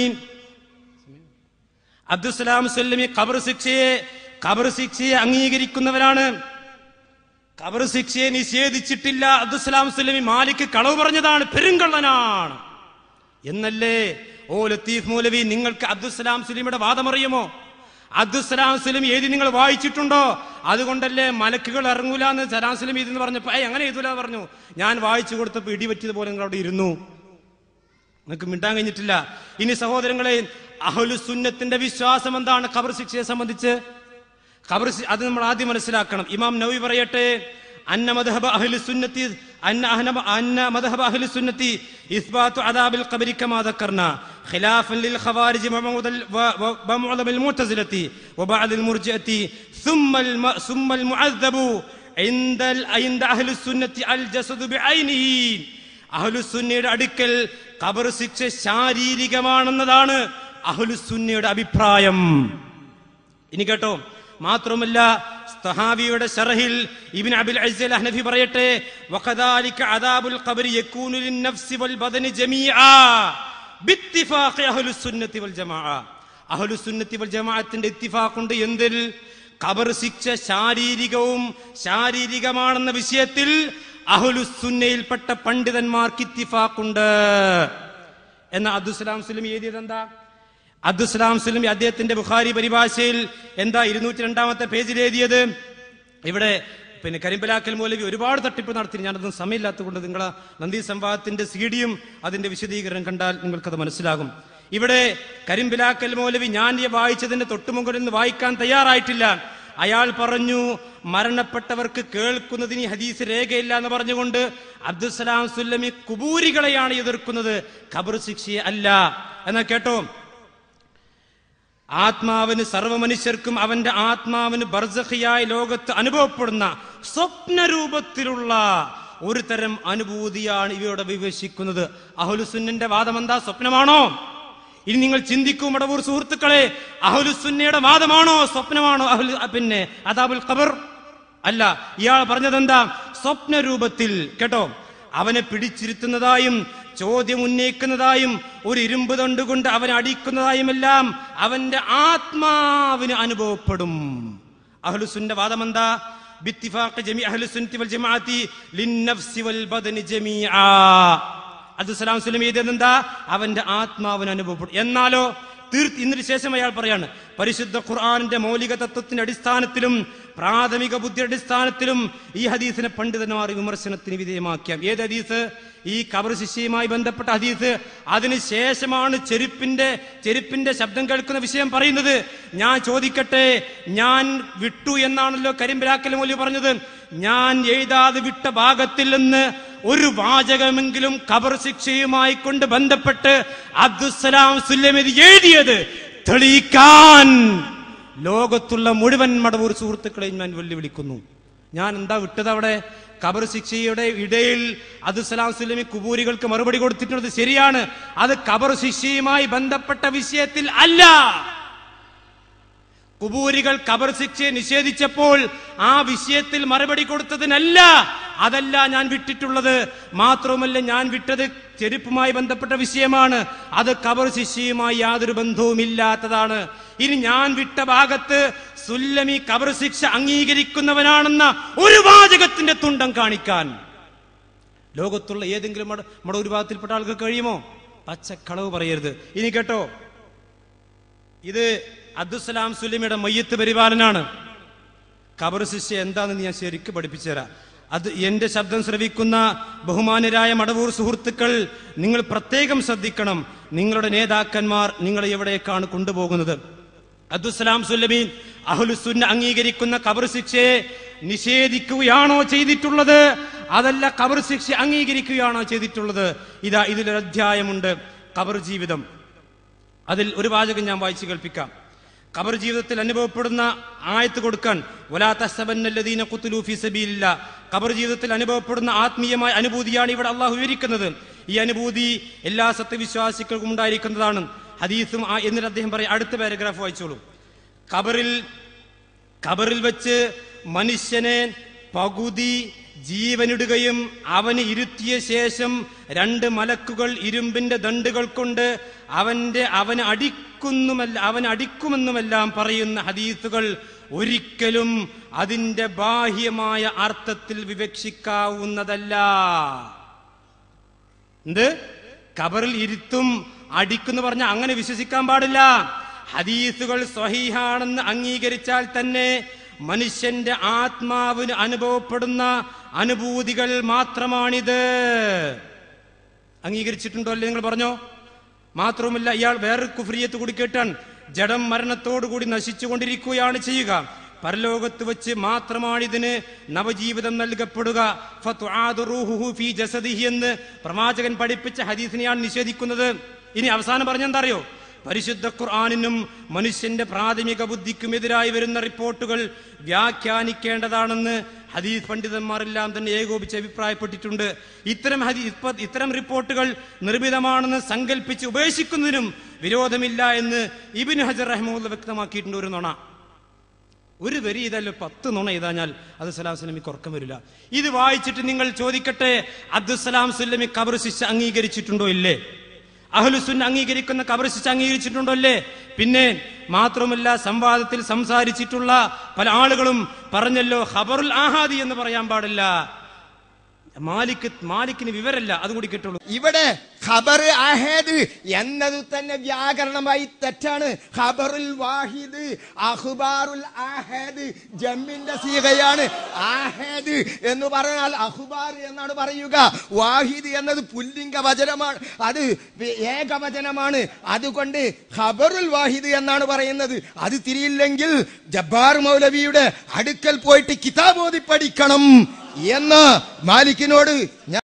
അബ്ദുസലാം സുല്ലമി ഖബർ ശിക്ഷയെ ഖബർ ശിക്ഷയെ അംഗീകരിക്കുന്നവരാണ് ഖബർ ശിക്ഷയെ നിഷേധിച്ചിട്ടില്ല അബ്ദുസലാം സുല്ലമി മാലിക്ക് കളവ് പറഞ്ഞതാണ് പെരുങ്കള്ളനാണ് എന്നല്ലേ ഓ ലത്തീഫ് മൗലവി നിങ്ങൾക്ക് അബ്ദുസലാം സുലമിയുടെ വാദമറിയുമോ അബ്ദുസലാം സുലം ഏതി നിങ്ങൾ വായിച്ചിട്ടുണ്ടോ അതുകൊണ്ടല്ലേ മലക്കുകൾ ഇറങ്ങൂല എന്ന് സലാം സുലം ഇതെന്ന് പറഞ്ഞപ്പോ ഏയ് അങ്ങനെ എഴുതൂല പറഞ്ഞു ഞാൻ വായിച്ചു കൊടുത്തപ്പോ ഇടിപറ്റിയതുപോലെ നിങ്ങൾ അവിടെ ഇരുന്നു നിങ്ങൾക്ക് മിണ്ടാൻ കഴിഞ്ഞിട്ടില്ല ഇനി സഹോദരങ്ങളെ അഹുലുസുന്നത്തിന്റെ വിശ്വാസം എന്താണ് ഖബർ ശിക്ഷയെ സംബന്ധിച്ച് ഖബർ ശി- അത് നമ്മൾ ആദ്യം മനസ്സിലാക്കണം ഇമാം നവി പറയട്ടെ അന്ന മദ്ഹബ അഹ്ലുസുന്നത്തി أن أهل أن مذهب أهل السنة إثبات عذاب القبر كما ذكرنا خلافا للخوارج ومعضل- و- و- ومعظم المعتزلة وبعض المرجئة ثم الم ثم المعذب عند ال- عند أهل السنة الجسد بعينه അഹ്ലുസുന്നയുടെ അടുക്കൽ ഖബർ ശിക്ഷ ശാരീരികമാണെന്നതാണ് അഹ്ലുസുന്നയുടെ അഭിപ്രായം ഇനി കേട്ടോ മാത്രമല്ല സ്തഹാബിയുടെ ഷറഹിൽ ഇബ്ൻ അബിൽ അസ്സൽ അഹ്നഫി പറയട്ടെ വഖദാലിക അദാബുൽ ഖബരി യകൂനു ലിന്നഫ്സി വൽ ബദനി ജമീആ ബിത്തിഫാഖി അഹ്ലുസ് സുന്നത്തി വൽ ജമാഅ അഹ്ലുസ് സുന്നത്തി വൽ ജമാഅത്തിന്റെ ഇത്തിഫാഖുണ്ട് എന്തിൽ ഖബർ ശിക്ഷ ശാരീരികവും ശാരീരികമാണെന്ന വിഷയത്തിൽ അഹ്ലുസ് സുന്നയിൽപ്പെട്ട പണ്ഡിതന്മാർക്ക് ഇത്തിഫാഖുണ്ട് എന്ന അബ്ദുസ്സലാം സുലമി എഴുതിയത് എന്താ അബ്ദുസ്സലാം സുലമി അദ്ദേഹത്തിന്റെ ബുഖാരി പരിഭാഷയിൽ എന്താ ഇരുന്നൂറ്റി രണ്ടാമത്തെ പേജിൽ എഴുതിയത് ഇവിടെ പിന്നെ കരിമ്പലാക്കൽ മൗലവി ഒരുപാട് തട്ടിപ്പ് നടത്തി ഞാനതൊന്നും സമയമില്ലാത്തതുകൊണ്ട് നിങ്ങളെ നന്ദി സംവാദത്തിന്റെ സീഡിയും അതിന്റെ വിശദീകരണം കണ്ടാൽ നിങ്ങൾക്കത് മനസ്സിലാകും ഇവിടെ കരിമ്പിലാക്കൽ മൗലവി ഞാൻ ഈ വായിച്ചതിന്റെ തൊട്ടുമുകളിൽ നിന്ന് വായിക്കാൻ തയ്യാറായിട്ടില്ല അയാൾ പറഞ്ഞു മരണപ്പെട്ടവർക്ക് കേൾക്കുന്നതിന് ഈ ഹദീസ് രേഖയില്ല എന്ന് പറഞ്ഞുകൊണ്ട് അബ്ദുസലാം സുല്ലമി കുബൂരികളെയാണ് എതിർക്കുന്നത് ഖബർ ശിക്ഷയെ അല്ല എന്നാ കേട്ടോ ആത്മാവിന് സർവമനുഷ്യർക്കും അവന്റെ ആത്മാവിന് ബർസഖിയായ ലോകത്ത് അനുഭവപ്പെടുന്ന സ്വപ്നരൂപത്തിലുള്ള ഒരു തരം അനുഭൂതിയാണ് ഇവയോടെ വിവശിക്കുന്നത് അഹുലുസുന്നിന്റെ വാദം എന്താ സ്വപ്നമാണോ ഇനി നിങ്ങൾ ചിന്തിക്കൂ മടവൂർ സുഹൃത്തുക്കളെ അഹുലുസുന്നയുടെ വാദമാണോ സ്വപ്നമാണോ അഹുൽ പിന്നെ അതാബുൽ ഖബർ അല്ല ഇയാൾ പറഞ്ഞത് എന്താ സ്വപ്നരൂപത്തിൽ കേട്ടോ അവനെ പിടിച്ചിരുത്തുന്നതായും ചോദ്യം ഉന്നയിക്കുന്നതായും ഒരു ഇരുമ്പ് തണ്ടുകൊണ്ട് അവനെ അടിക്കുന്നതായുമെല്ലാം അവന്റെ ആത്മാവിന് അനുഭവപ്പെടും അഹ്ലുസുന്റെ വാദം എന്താ ബിത്തിഫാഖ് ജമീ അഹ്ലുസുന്നത്തി വൽ ജമാഅത്തി ലിന്നഫ്സി വൽ ബദനി ജമീആ അബ്ദുസലാം സുലം എഴുതിയതെന്താ അവന്റെ ആത്മാവിന് അനുഭവപ്പെടും എന്നാലോ തീർത്ത് ഇതിനു ശേഷം അയാൾ പറയാണ് പരിശുദ്ധ ഖുർആാനിന്റെ മൗലിക തത്വത്തിന്റെ അടിസ്ഥാനത്തിലും പ്രാഥമിക ബുദ്ധിയുടെ അടിസ്ഥാനത്തിലും ഈ ഹദീസിനെ പണ്ഡിതന്മാർ വിമർശനത്തിന് വിധേയമാക്കിയാം ഏത് ഹദീസ് ഈ കബർ ശിഷ്യയുമായി ബന്ധപ്പെട്ട ഹദീസ് അതിനുശേഷമാണ് ചെരുപ്പിന്റെ ചെരുപ്പിന്റെ ശബ്ദം കേൾക്കുന്ന വിഷയം പറയുന്നത് ഞാൻ ചോദിക്കട്ടെ ഞാൻ വിട്ടു എന്നാണല്ലോ കരിമ്പിലാക്കൽ മൗലി പറഞ്ഞത് ഞാൻ എഴുതാതെ വിട്ട ഭാഗത്തിൽ നിന്ന് ഒരു വാചകമെങ്കിലും ഖബർ ശിക്ഷയുമായി കൊണ്ട് ബന്ധപ്പെട്ട് അബ്ദുസലാം സുല്ലമിത് എഴുതിയത് തെളിയിക്കാൻ ലോകത്തുള്ള മുഴുവൻ മടവൂർ സുഹൃത്തുക്കളെയും ഞാൻ വെല്ലുവിളിക്കുന്നു ഞാൻ എന്താ വിട്ടത് അവിടെ ഖബർ ശിക്ഷയുടെ ഇടയിൽ അബ്ദുസലാം സുല്ലമി കുബൂരികൾക്ക് മറുപടി കൊടുത്തിട്ടുള്ളത് ശരിയാണ് അത് ഖബർ ശിക്ഷയുമായി ബന്ധപ്പെട്ട വിഷയത്തിൽ അല്ല കുബൂരികൾ ഖബർ ശിക്ഷയെ നിഷേധിച്ചപ്പോൾ ആ വിഷയത്തിൽ മറുപടി കൊടുത്തതിനല്ല അതല്ല ഞാൻ വിട്ടിട്ടുള്ളത് മാത്രവുമല്ല ഞാൻ വിട്ടത് ചെരുപ്പുമായി ബന്ധപ്പെട്ട വിഷയമാണ് അത് ഖബർ ശിക്ഷയുമായി യാതൊരു ബന്ധവുമില്ലാത്തതാണ് ഇനി ഞാൻ വിട്ട ഭാഗത്ത് സുല്ലമി ഖബർ ശിക്ഷ അംഗീകരിക്കുന്നവനാണെന്ന ഒരു വാചകത്തിന്റെ തുണ്ടം കാണിക്കാൻ ലോകത്തുള്ള ഏതെങ്കിലും മട മട ഒരു ഭാഗത്തിൽപ്പെട്ട ആൾക്ക് കഴിയുമോ പച്ചക്കളവ് പറയരുത് ഇനി കേട്ടോ ഇത് അബ്ദുസലാം സുലിമിയുടെ മയ്യത്ത് പരിപാലനാണ് ഖബർ ശിക്ഷ എന്താണെന്ന് ഞാൻ ശരിക്കും പഠിപ്പിച്ചു തരാം അത് എന്റെ ശബ്ദം ശ്രവിക്കുന്ന ബഹുമാനരായ മടവൂർ സുഹൃത്തുക്കൾ നിങ്ങൾ പ്രത്യേകം ശ്രദ്ധിക്കണം നിങ്ങളുടെ നേതാക്കന്മാർ നിങ്ങളെ എവിടേക്കാണ് കൊണ്ടുപോകുന്നത് അബ്ദുസലാം സുല്ലമീൻ അഹുലുസുന്ന അംഗീകരിക്കുന്ന ഖബർ ശിക്ഷയെ നിഷേധിക്കുകയാണോ ചെയ്തിട്ടുള്ളത് അതല്ല ഖബർ ശിക്ഷ അംഗീകരിക്കുകയാണോ ചെയ്തിട്ടുള്ളത് ഇതാ ഇതിലൊരു അധ്യായമുണ്ട് ഖബർ ജീവിതം അതിൽ ഒരു വാചകം ഞാൻ വായിച്ചു കേൾപ്പിക്കാം ഖബർ ജീവിതത്തിൽ അനുഭവപ്പെടുന്ന ആയത്ത് കൊടുക്കാൻ വലാ തഹ്സബന്നല്ലദീന ഖുത്ലൂ ഫീ സബീലില്ല ഖബർ ജീവിതത്തിൽ അനുഭവപ്പെടുന്ന ആത്മീയമായ അനുഭൂതിയാണ് ഇവിടെ അള്ളാഹു വിവരിക്കുന്നത് ഈ അനുഭൂതി എല്ലാ സത്യവിശ്വാസികൾക്കും ഉണ്ടായിരിക്കുന്നതാണ് ഹദീസും ആ- എന്നിട്ട് അദ്ദേഹം പറയും അടുത്ത പാരഗ്രാഫ് വായിച്ചോളൂ ഖബറിൽ ഖബറിൽ വെച്ച് മനുഷ്യനെ പകുതി ജീവനിടുകയും അവന് ഇരുത്തിയ ശേഷം രണ്ട് മലക്കുകൾ ഇരുമ്പിന്റെ ദണ്ടുകൾ കൊണ്ട് അവന്റെ അവന് അടിക്കുന്നുമല്ല അവൻ അടിക്കുമെന്നുമെല്ലാം പറയുന്ന ഹദീസുകൾ ഒരിക്കലും അതിന്റെ ബാഹ്യമായ അർത്ഥത്തിൽ വിവക്ഷിക്കാവുന്നതല്ല എന്ത് ഖബറിൽ ഇരുത്തും അടിക്കുന്നു പറഞ്ഞ അങ്ങനെ വിശ്വസിക്കാൻ പാടില്ല ഹദീസുകൾ സ്വഹീഹാണെന്ന് അംഗീകരിച്ചാൽ തന്നെ മനുഷ്യന്റെ ആത്മാവിന് അനുഭവപ്പെടുന്ന അനുഭൂതികൾ മാത്രമാണിത് അംഗീകരിച്ചിട്ടുണ്ടോ അല്ലേ നിങ്ങൾ പറഞ്ഞോ മാത്രവുമല്ല ഇയാൾ വേറൊരു കുഫ്രിയത്ത് കൂടി കേട്ടാൻ ജഡം മരണത്തോടുകൂടി നശിച്ചുകൊണ്ടിരിക്കുകയാണ് ചെയ്യുക പരലോകത്ത് വെച്ച് മാത്രമാണ് ഇതിന് നവജീവിതം നൽകപ്പെടുക ഫതുആദു റൂഹുഹു ഫീ ജസദിഹി എന്ന് പ്രവാചകൻ പഠിപ്പിച്ച ഹദീസിനെയാണ് നിഷേധിക്കുന്നത് ഇനി അവസാനം പറഞ്ഞെന്താ അറിയോ പരിശുദ്ധ ഖുർആാനിനും മനുഷ്യന്റെ പ്രാഥമിക ബുദ്ധിക്കും എതിരായി വരുന്ന റിപ്പോർട്ടുകൾ വ്യാഖ്യാനിക്കേണ്ടതാണെന്ന് ഹദീസ് പണ്ഡിതന്മാരെല്ലാം തന്നെ ഏകോപിച്ച് അഭിപ്രായപ്പെട്ടിട്ടുണ്ട് ഇത്തരം ഹദീ ഇപ്പ- ഇത്തരം റിപ്പോർട്ടുകൾ നിർമ്മിതമാണെന്ന് സങ്കല്പിച്ച് ഉപേക്ഷിക്കുന്നതിനും വിരോധമില്ല എന്ന് ഇബിൻ ഹജർ റഹ്മുല്ല വ്യക്തമാക്കിയിട്ടുണ്ട് ഒരു നുണ ഒരു വരി ഇതല്ല പത്ത് നുണ എഴുതാഞ്ഞാൽ അത് സലാം സുലമിക്ക് ഉറക്കം വരില്ല ഇത് വായിച്ചിട്ട് നിങ്ങൾ ചോദിക്കട്ടെ അബ്ദുസലാം സുല്ലമി കബർ ശിക്ഷ അംഗീകരിച്ചിട്ടുണ്ടോ ഇല്ലേ അഹ്ലുസുൻ അംഗീകരിക്കുന്ന കബർ ശിക്ഷ അംഗീകരിച്ചിട്ടുണ്ടോ അല്ലേ പിന്നെ മാത്രമല്ല സംവാദത്തിൽ സംസാരിച്ചിട്ടുള്ള പല ആളുകളും പറഞ്ഞല്ലോ ഖബറുൽ ആഹാദി എന്ന് പറയാൻ പാടില്ല മാലിക് മാലിക്കിന് വിവരല്ല അതും കൂടി കിട്ടുള്ളൂ ഇവിടെ ഖബർ ആഹേദ് എന്നത് തന്നെ വ്യാകരണമായി തെറ്റാണ് ഖബറുൽ വാഹിദ് അഖ്ബാറുൽ ആഹേദ് ജമ്മിന്റെ സീകയാണ് ആഹേദ് എന്ന് പറഞ്ഞാൽ അഖ്ബാർ എന്നാണ് പറയുക വാഹിദ് എന്നത് പുല്ലിംഗ വചനമാണ് അത് ഏകവചനമാണ് അതുകൊണ്ട് ഖബറുൽ വാഹിദ് എന്നാണ് പറയുന്നത് അത് തിരിയില്ലെങ്കിൽ ജബ്ബാർ മൗലവിയുടെ അടുക്കൽ പോയിട്ട് കിതാബോധി പഠിക്കണം എന്ന് മാലിക്കിനോട് ഞാൻ